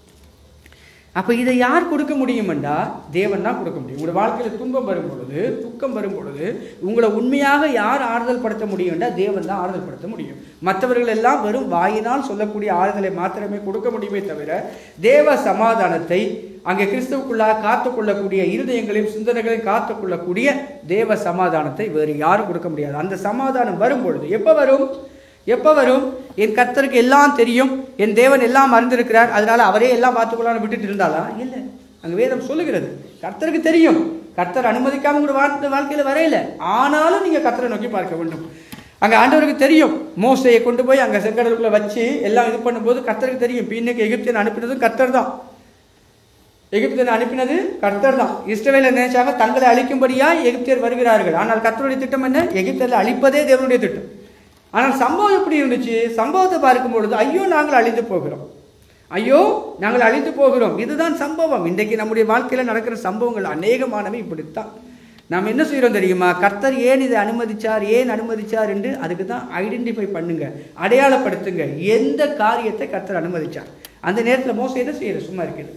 அப்ப இதை யார் கொடுக்க முடியுமெண்டா தேவன் தான் கொடுக்க முடியும் உங்களோட வாழ்க்கையில துன்பம் வரும் பொழுது துக்கம் வரும் பொழுது உங்களை உண்மையாக யார் ஆறுதல் படுத்த முடியும்டா தேவன் தான் ஆறுதல் படுத்த முடியும் மற்றவர்கள் எல்லாம் வெறும் வாயினால் சொல்லக்கூடிய ஆறுதலை மாத்திரமே கொடுக்க முடியுமே தவிர தேவ சமாதானத்தை அங்கே கிறிஸ்துவுக்குள்ளாக காத்துக்கொள்ளக்கூடிய இருதயங்களையும் சிந்தனைகளையும் காத்துக்கொள்ளக்கூடிய தேவ சமாதானத்தை வேறு யாரும் கொடுக்க முடியாது அந்த சமாதானம் வரும் பொழுது எப்போ வரும் எப்போ வரும் என் கர்த்தருக்கு எல்லாம் தெரியும் என் தேவன் எல்லாம் அறிந்திருக்கிறார் அதனால அவரே எல்லாம் பார்த்துக்கொள்ளான்னு விட்டுட்டு இருந்தாலா இல்லை அங்கே வேதம் சொல்லுகிறது கர்த்தருக்கு தெரியும் கர்த்தர் அனுமதிக்காம உங்களோட வாழ்க்கை வாழ்க்கையில் வரையில ஆனாலும் நீங்கள் கர்த்தரை நோக்கி பார்க்க வேண்டும் அங்கே ஆண்டவருக்கு தெரியும் மோசையை கொண்டு போய் அங்கே செங்கடலுக்குள்ள வச்சு எல்லாம் இது பண்ணும்போது கர்த்தருக்கு தெரியும் இப்போ இன்னைக்கு எகிப்தியன் அனுப்பினதும் கர்த்தர் தான் எகிப்தியன் அனுப்பினது கர்த்தர் தான் இஸ்ரவேல நினைச்சாங்க தங்களை அழிக்கும்படியா எகிப்தியர் வருகிறார்கள் ஆனால் கர்த்தருடைய திட்டம் என்ன எகிப்தியர்ல அழிப்பதே தேவனுடைய திட்டம் ஆனால் சம்பவம் எப்படி இருந்துச்சு சம்பவத்தை பார்க்கும் பொழுது ஐயோ நாங்கள் அழிந்து போகிறோம் ஐயோ நாங்கள் அழிந்து போகிறோம் இதுதான் சம்பவம் இன்றைக்கு நம்முடைய வாழ்க்கையில் நடக்கிற சம்பவங்கள் அநேகமானவை இப்படித்தான் நாம் என்ன செய்கிறோம் தெரியுமா கர்த்தர் ஏன் இதை அனுமதிச்சார் ஏன் அனுமதிச்சார் என்று அதுக்கு தான் ஐடென்டிஃபை பண்ணுங்க அடையாளப்படுத்துங்க எந்த காரியத்தை கர்த்தர் அனுமதிச்சார் அந்த நேரத்தில் மோசம் என்ன செய்யறது சும்மா இருக்குது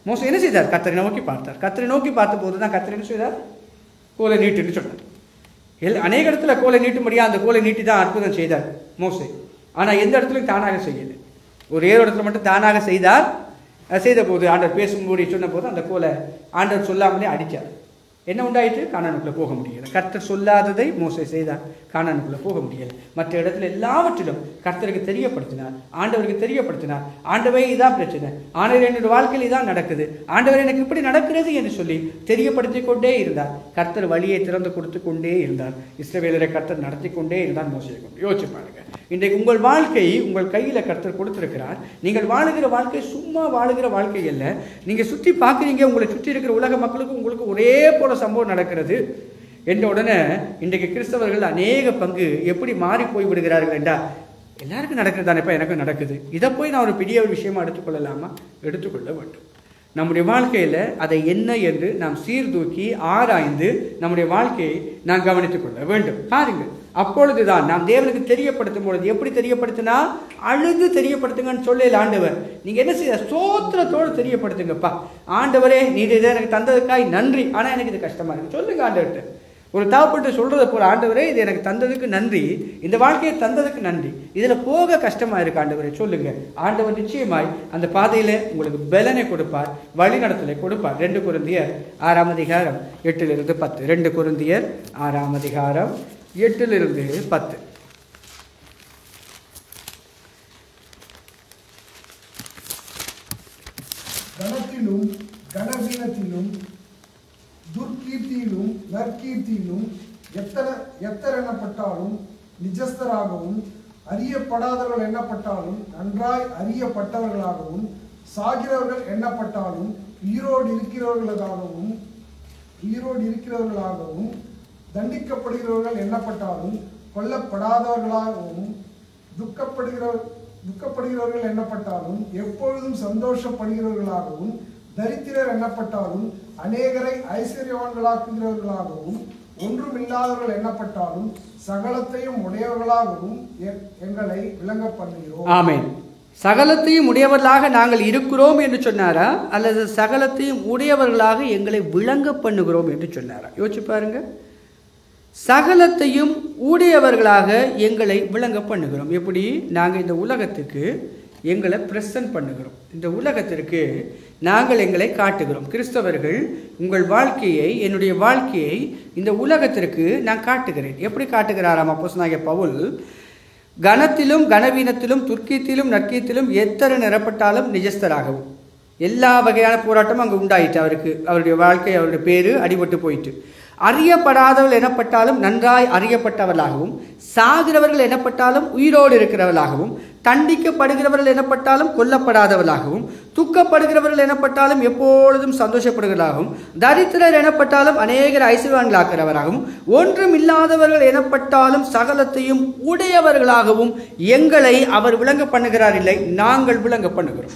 மோசம் என்ன செய்தார் கத்தரை நோக்கி பார்த்தார் கத்தரை நோக்கி பார்த்த போது தான் கத்தர் என்ன செய்தார் கோலை நீட்டுன்னு சொன்னார் எல் அநேக இடத்துல கோலை நீட்டும்படியா அந்த கோலை நீட்டி தான் அற்புதம் செய்தார் மோசே ஆனால் எந்த இடத்துலையும் தானாக செய்யலை ஒரே ஒரு இடத்துல மட்டும் தானாக செய்தார் அஹ் செய்த போது ஆண்டவர் பேசும்போது சொன்ன போது அந்த கோலை ஆண்டவர் சொல்லாமலே அடித்தார் என்ன உண்டாயிற்று காணானுக்குள்ளே போக முடியல கர்த்தர் சொல்லாததை மோசை செய்தார் காணானுக்குள்ளே போக முடியல மற்ற இடத்துல எல்லாவற்றிலும் கர்த்தருக்கு தெரியப்படுத்தினார் ஆண்டவருக்கு தெரியப்படுத்தினார் ஆண்டவே இதான் பிரச்சனை ஆண்டவர் என்னுடைய வாழ்க்கையில் இதான் நடக்குது ஆண்டவர் எனக்கு இப்படி நடக்கிறது என்று சொல்லி தெரியப்படுத்தி கொண்டே இருந்தார் கர்த்தர் வழியை திறந்து கொடுத்து கொண்டே இருந்தார் இஸ்ரவேலரை கர்த்தர் நடத்தி கொண்டே இருந்தார் மோசையை கொண்டு யோசிச்சு பாருங்க இன்றைக்கு உங்கள் வாழ்க்கை உங்கள் கையில் கர்த்தர் கொடுத்திருக்கிறார் நீங்கள் வாழுகிற வாழ்க்கை சும்மா வாழுகிற வாழ்க்கை அல்ல நீங்கள் சுற்றி பார்க்குறீங்க உங்களை சுற்றி இருக்கிற உலக மக்களுக்கு உங்களுக்கு ஒரே போல சம்பவம் நடக்கிறது என்ற உடனே இன்றைக்கு கிறிஸ்தவர்கள் அநேக பங்கு எப்படி மாறி போய் விடுகிறார்கள் என்றால் எல்லாருக்கும் நடக்கிறது தானேப்பா எனக்கும் நடக்குது இதை போய் நான் ஒரு பெரிய ஒரு விஷயமா எடுத்துக்கொள்ளலாமா எடுத்துக்கொள்ள வேண்டும் நம்முடைய வாழ்க்கையில் அதை என்ன என்று நாம் சீர்தூக்கி ஆராய்ந்து நம்முடைய வாழ்க்கையை நாம் கவனித்துக் கொள்ள வேண்டும் பாருங்கள் அப்பொழுதுதான் நாம் தேவனுக்கு தெரியப்படுத்தும் பொழுது எப்படி தெரியப்படுத்தினா அழுது தெரியப்படுத்துங்கன்னு சொல்லல ஆண்டவர் நீங்க என்ன செய்ய சோத்திரத்தோடு தெரியப்படுத்துங்கப்பா ஆண்டவரே நீ இதை எனக்கு தந்ததுக்காய் நன்றி ஆனா எனக்கு இது கஷ்டமா இருக்கு சொல்லுங்க ஆண்டவர்கிட்ட ஒரு தாப்பட்டு சொல்றத போல ஆண்டவரே இது எனக்கு தந்ததுக்கு நன்றி இந்த வாழ்க்கையை தந்ததுக்கு நன்றி இதுல போக கஷ்டமா இருக்கு ஆண்டவரே சொல்லுங்க ஆண்டவர் நிச்சயமாய் அந்த பாதையில உங்களுக்கு பலனை கொடுப்பார் வழிநடத்தலை கொடுப்பார் ரெண்டு குருந்தியர் ஆறாம் அதிகாரம் எட்டிலிருந்து பத்து ரெண்டு குருந்தியர் ஆறாம் அதிகாரம் எட்டிலிருந்து பத்து கனத்திலும் கனவீனத்திலும் துர்க்கீர்த்தியிலும் நற்கீர்த்தியிலும் எத்தர எத்தரெண்ணப்பட்டாலும் நிஜஸ்தராகவும் அறியப்படாதவர்கள் எண்ணப்பட்டாலும் நன்றாய் அறியப்பட்டவர்களாகவும் சாகிறவர்கள் எண்ணப்பட்டாலும் உயிரோடு இருக்கிறவர்களாகவும் உயிரோடு இருக்கிறவர்களாகவும் தண்டிக்கப்படுகிறவர்கள் எண்ணப்பட்டாலும் கொல்லப்படாதவர்களாகவும் துக்கப்படுகிறவர் துக்கப்படுகிறவர்கள் எண்ணப்பட்டாலும் எப்பொழுதும் சந்தோஷப்படுகிறவர்களாகவும் தரித்திரர் எண்ணப்பட்டாலும் அநேகரை ஐஸ்வர்யவான்களாக்குகிறவர்களாகவும் ஒன்றுமில்லாதவர்கள் எண்ணப்பட்டாலும் சகலத்தையும் உடையவர்களாகவும் எ- எங்களை விளங்க பண்ணுகிறோம் ஆமென் சகலத்தையும் உடையவர்களாக நாங்கள் இருக்கிறோம் என்று சொன்னாரா அல்லது சகலத்தையும் உடையவர்களாக எங்களை விளங்க பண்ணுகிறோம் என்று சொன்னாரா யோசிச்சு பாருங்க சகலத்தையும் உடையவர்களாக எங்களை விளங்க பண்ணுகிறோம் எப்படி நாங்கள் இந்த உலகத்துக்கு எங்களை பிரசன்ட் பண்ணுகிறோம் இந்த உலகத்திற்கு நாங்கள் எங்களை காட்டுகிறோம் கிறிஸ்தவர்கள் உங்கள் வாழ்க்கையை என்னுடைய வாழ்க்கையை இந்த உலகத்திற்கு நான் காட்டுகிறேன் எப்படி காட்டுகிறாராம் அப்போஸ்தலனாகிய பவுல் கனத்திலும் கனவீனத்திலும் துர்க்கியத்திலும் நற்கியத்திலும் எத்தனை நிரப்பட்டாலும் நிஜஸ்தராகவும் எல்லா வகையான போராட்டமும் அங்கே உண்டாயிட்டு அவருக்கு அவருடைய வாழ்க்கை அவருடைய பேரு அடிபட்டு போயிட்டு அறியப்படாதவர்கள் எனப்பட்டாலும் நன்றாய் அறியப்பட்டவர்களாகவும் சாகிறவர்கள் எனப்பட்டாலும் உயிரோடு இருக்கிறவர்களாகவும் தண்டிக்கப்படுகிறவர்கள் எனப்பட்டாலும் கொல்லப்படாதவர்களாகவும் துக்கப்படுகிறவர்கள் எனப்பட்டாலும் எப்பொழுதும் சந்தோஷப்படுகிறவர்களாகவும் தரித்திரர் எனப்பட்டாலும் அநேகர் ஐஸ்வர்யவான்களாக்கிறவராகவும் ஒன்றும் இல்லாதவர்கள் எனப்பட்டாலும் சகலத்தையும் உடையவர்களாகவும் எங்களை அவர் விளங்க பண்ணுகிறார் இல்லை நாங்கள் விளங்க பண்ணுகிறோம்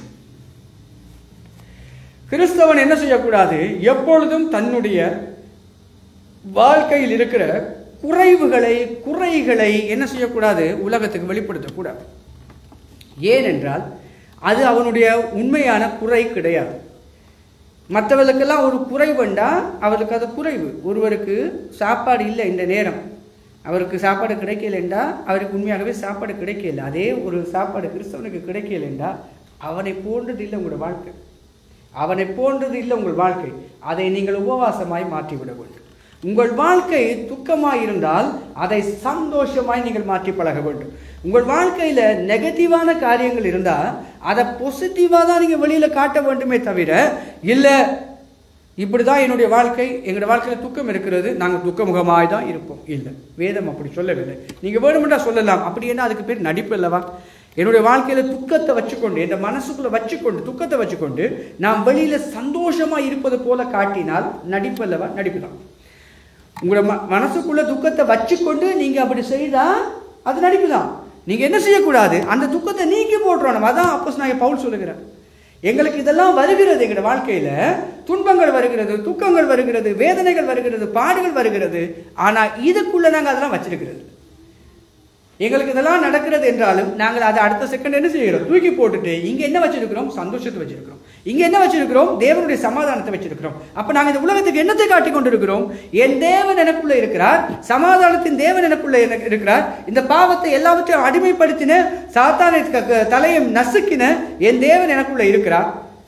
கிறிஸ்தவன் என்ன செய்யக்கூடாது எப்பொழுதும் தன்னுடைய வாழ்க்கையில் இருக்கிற குறைவுகளை குறைகளை என்ன செய்யக்கூடாது உலகத்துக்கு வெளிப்படுத்தக்கூடாது ஏனென்றால் அது அவனுடைய உண்மையான குறை கிடையாது மற்றவர்களுக்கெல்லாம் ஒரு குறைவுண்டா அவருக்கு அது குறைவு ஒருவருக்கு சாப்பாடு இல்லை இந்த நேரம் அவருக்கு சாப்பாடு கிடைக்கலண்டா அவருக்கு உண்மையாகவே சாப்பாடு கிடைக்கல அதே ஒரு சாப்பாடு கிறிஸ்தவனுக்கு கிடைக்கலண்டா அவனை போன்றது இல்லை உங்களோட வாழ்க்கை அவனை போன்றது இல்லை உங்கள் வாழ்க்கை அதை நீங்கள் உபவாசமாய் மாற்றிவிட வேண்டும் உங்கள் வாழ்க்கை துக்கமாய் இருந்தால் அதை சந்தோஷமாய் நீங்கள் மாற்றி பழக வேண்டும் உங்கள் வாழ்க்கையில நெகட்டிவான காரியங்கள் இருந்தா அதை பாசிட்டிவாக தான் நீங்க வெளியில காட்ட வேண்டுமே தவிர இல்ல இப்படிதான் என்னுடைய வாழ்க்கை எங்களோட வாழ்க்கையில துக்கம் இருக்கிறது நாங்கள் துக்கமுகமாய் தான் இருப்போம் இல்லை வேதம் அப்படி சொல்லவில்லை நீங்க வேணுமென்றா சொல்லலாம் அப்படி என்ன அதுக்கு பேர் நடிப்பு அல்லவா என்னுடைய வாழ்க்கையில துக்கத்தை வச்சுக்கொண்டு என் மனசுக்குள்ள வச்சுக்கொண்டு துக்கத்தை வச்சுக்கொண்டு நாம் வெளியில சந்தோஷமா இருப்பது போல காட்டினால் நடிப்பு அல்லவா நடிப்பு தான் உங்களோட ம மனசுக்குள்ள துக்கத்தை வச்சுக்கொண்டு நீங்க அப்படி செய்தா அது நடிப்பு தான் நீங்க என்ன செய்யக்கூடாது அந்த துக்கத்தை நீக்கி போட்டுறணும் அதான் அப்போ நான் பவுல் சொல்லுகிறேன் எங்களுக்கு இதெல்லாம் வருகிறது எங்களோட வாழ்க்கையில துன்பங்கள் வருகிறது துக்கங்கள் வருகிறது வேதனைகள் வருகிறது பாடுகள் வருகிறது ஆனா இதுக்குள்ள நாங்க அதெல்லாம் வச்சிருக்கிறது எங்களுக்கு இதெல்லாம் நடக்கிறது என்றாலும் நாங்கள் அதை அடுத்த செகண்ட் என்ன செய்கிறோம் தூக்கி போட்டுட்டு இங்க என்ன வச்சிருக்கிறோம் சந்தோஷத்தை வச்சிருக்கிறோம் இங்க என்ன வச்சிருக்கிறோம் தேவனுடைய சமாதானத்தை வச்சிருக்கிறோம் அப்ப நாங்க இந்த உலகத்துக்கு என்னத்தை காட்டி கொண்டிருக்கிறோம் என் தேவன் எனக்குள்ள இருக்கிறார் சமாதானத்தின் தேவன் எனக்குள்ள எனக்கு இருக்கிறார் இந்த பாவத்தை எல்லாவற்றையும் அடிமைப்படுத்தின சாத்தானை க- க- தலையை நசுக்கின என் தேவன் எனக்குள்ள இருக்கிறார்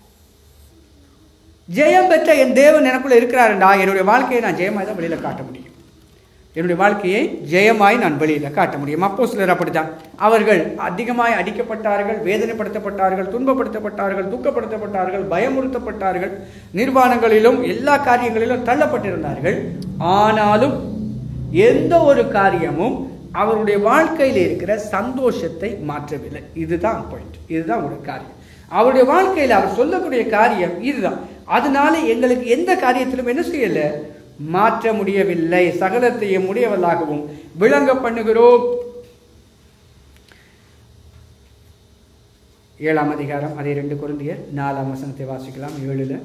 ஜெயம் பெற்ற என் தேவன் எனக்குள்ள இருக்கிறாருண்டா என்னுடைய வாழ்க்கையை நான் ஜெயமாய் தான் வெளியில காட்ட முடியும் என்னுடைய வாழ்க்கையை ஜெயமாய் நான் வெளியில காட்ட முடியும் அப்போ சிலர் அப்படித்தான் அவர்கள் அதிகமாய் அடிக்கப்பட்டார்கள் வேதனைப்படுத்தப்பட்டார்கள் துன்பப்படுத்தப்பட்டார்கள் துக்கப்படுத்தப்பட்டார்கள் பயமுறுத்தப்பட்டார்கள் நிர்வாணங்களிலும் எல்லா காரியங்களிலும் தள்ளப்பட்டிருந்தார்கள் ஆனாலும் எந்த ஒரு காரியமும் அவருடைய வாழ்க்கையில் இருக்கிற சந்தோஷத்தை மாற்றவில்லை இதுதான் பாயிண்ட் இதுதான் ஒரு காரியம் அவருடைய வாழ்க்கையில் அவர் சொல்லக்கூடிய காரியம் இதுதான் அதனால எங்களுக்கு எந்த காரியத்திலும் என்ன செய்யல மாற்ற முடியவில்லை சகலத்தையும் முடியவல்லாகவும் விளங்க பண்ணுகிறோம் ஏழாம் அதிகாரம் அதே ரெண்டு குருந்தியர் நாலாம் வசனத்தை வாசிக்கலாம் ஏழுல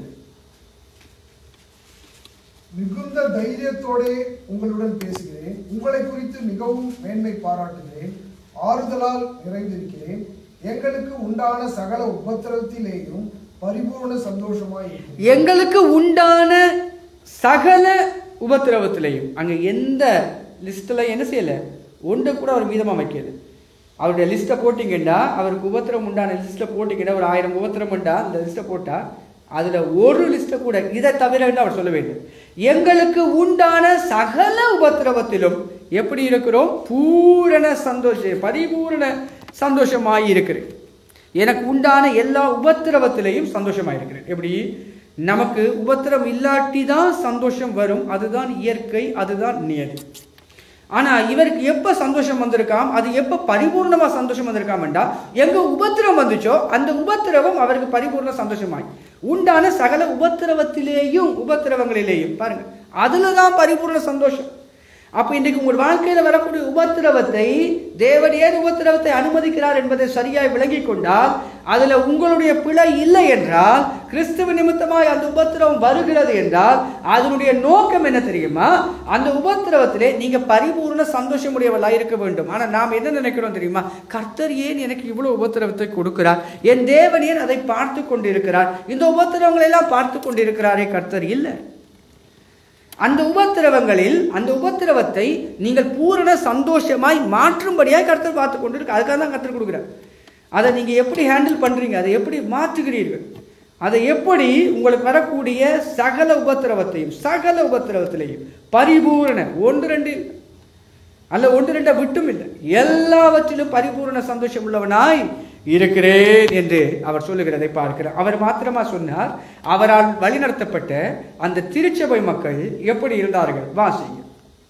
மிகுந்த தைரியத்தோடே உங்களுடன் பேசுகிறேன் உங்களை குறித்து மிகவும் மேன்மை பாராட்டுகிறேன் ஆறுதலால் நிறைந்திருக்கிறேன் எங்களுக்கு உண்டான சகல உபத்திரத்திலேயும் பரிபூர்ண சந்தோஷமாய் இருக்கிறேன். எங்களுக்கு உண்டான சகல உபத்திரவத்திலையும் அங்க எந்த லிஸ்ட்ல என்ன செய்யல ஒன்று கூட அவர் மீதமா வைக்கல அவருடைய லிஸ்ட்டை போட்டிங்கன்னா அவருக்கு உபத்திரம் உண்டான லிஸ்ட்டை போட்டிங்கன்னா ஒரு ஆயிரம் உபத்திரம் உண்டா அந்த லிஸ்ட்டை போட்டா அதுல ஒரு லிஸ்ட்டை கூட இதை தவிர என்று அவர் சொல்ல வேண்டும் எங்களுக்கு உண்டான சகல உபத்திரவத்திலும் எப்படி இருக்கிறோம் பூரண சந்தோஷ பரிபூரண சந்தோஷமாய் இருக்கிறேன் எனக்கு உண்டான எல்லா உபத்திரவத்திலையும் சந்தோஷமா இருக்கிறேன் எப்படி நமக்கு உபத்திரம் இல்லாட்டி தான் சந்தோஷம் வரும் அதுதான் இயற்கை அதுதான் நியதி ஆனா இவருக்கு எப்ப சந்தோஷம் வந்திருக்காம் அது எப்ப பரிபூர்ணமா சந்தோஷம் வந்திருக்காமண்டா எங்க உபத்திரம் வந்துச்சோ அந்த உபத்திரவம் அவருக்கு பரிபூர்ண சந்தோஷமாய் உண்டான சகல உபத்திரவத்திலேயும் உபத்திரவங்களிலேயும் பாருங்க அதுல தான் பரிபூர்ண சந்தோஷம் அப்ப இன்றைக்கு உங்கள் வாழ்க்கையில வரக்கூடிய உபத்திரவத்தை தேவன் ஏன் உபத்திரவத்தை அனுமதிக்கிறார் என்பதை சரியாய் விளங்கிக் கொண்டால் அதுல உங்களுடைய பிழை இல்லை என்றால் கிறிஸ்துவ நிமித்தமாய் அந்த உபத்திரவம் வருகிறது என்றால் அதனுடைய நோக்கம் என்ன தெரியுமா அந்த உபத்திரவத்திலே நீங்க பரிபூர்ண சந்தோஷமுடையவர்களாக இருக்க வேண்டும் ஆனா நாம் என்ன நினைக்கிறோம் தெரியுமா கர்த்தர் ஏன் எனக்கு இவ்வளவு உபத்திரவத்தை கொடுக்கிறார் என் தேவன் ஏன் அதை பார்த்து கொண்டிருக்கிறார் இந்த உபத்திரவங்களை எல்லாம் பார்த்து கொண்டிருக்கிறாரே கர்த்தர் இல்லை அந்த உபத்திரவங்களில் அந்த உபத்திரவத்தை நீங்கள் பூரண சந்தோஷமாய் மாற்றும்படியாய் கர்த்தர் பார்த்து கொண்டு இருக்கு அதுக்காக தான் கர்த்தர் கொடுக்குறார் அதை நீங்க எப்படி ஹேண்டில் பண்றீங்க அதை எப்படி மாற்றுகிறீர்கள் அதை எப்படி உங்களுக்கு வரக்கூடிய சகல உபத்திரவத்தையும் சகல உபத்திரவத்திலையும் பரிபூரண ஒன்று ரெண்டு இல்ல. அல்ல ஒன்று ரெண்டை விட்டும் இல்லை எல்லாவற்றிலும் பரிபூரண சந்தோஷம் உள்ளவனாய் இருக்கிறேன் என்று அவர் சொல்லுகிறதை பார்க்கிறார் அவர் மாத்திரமா சொன்னார் அவரால் வழிநடத்தப்பட்ட அந்த திருச்சபை மக்கள் எப்படி இருந்தார்கள் வாசிங்க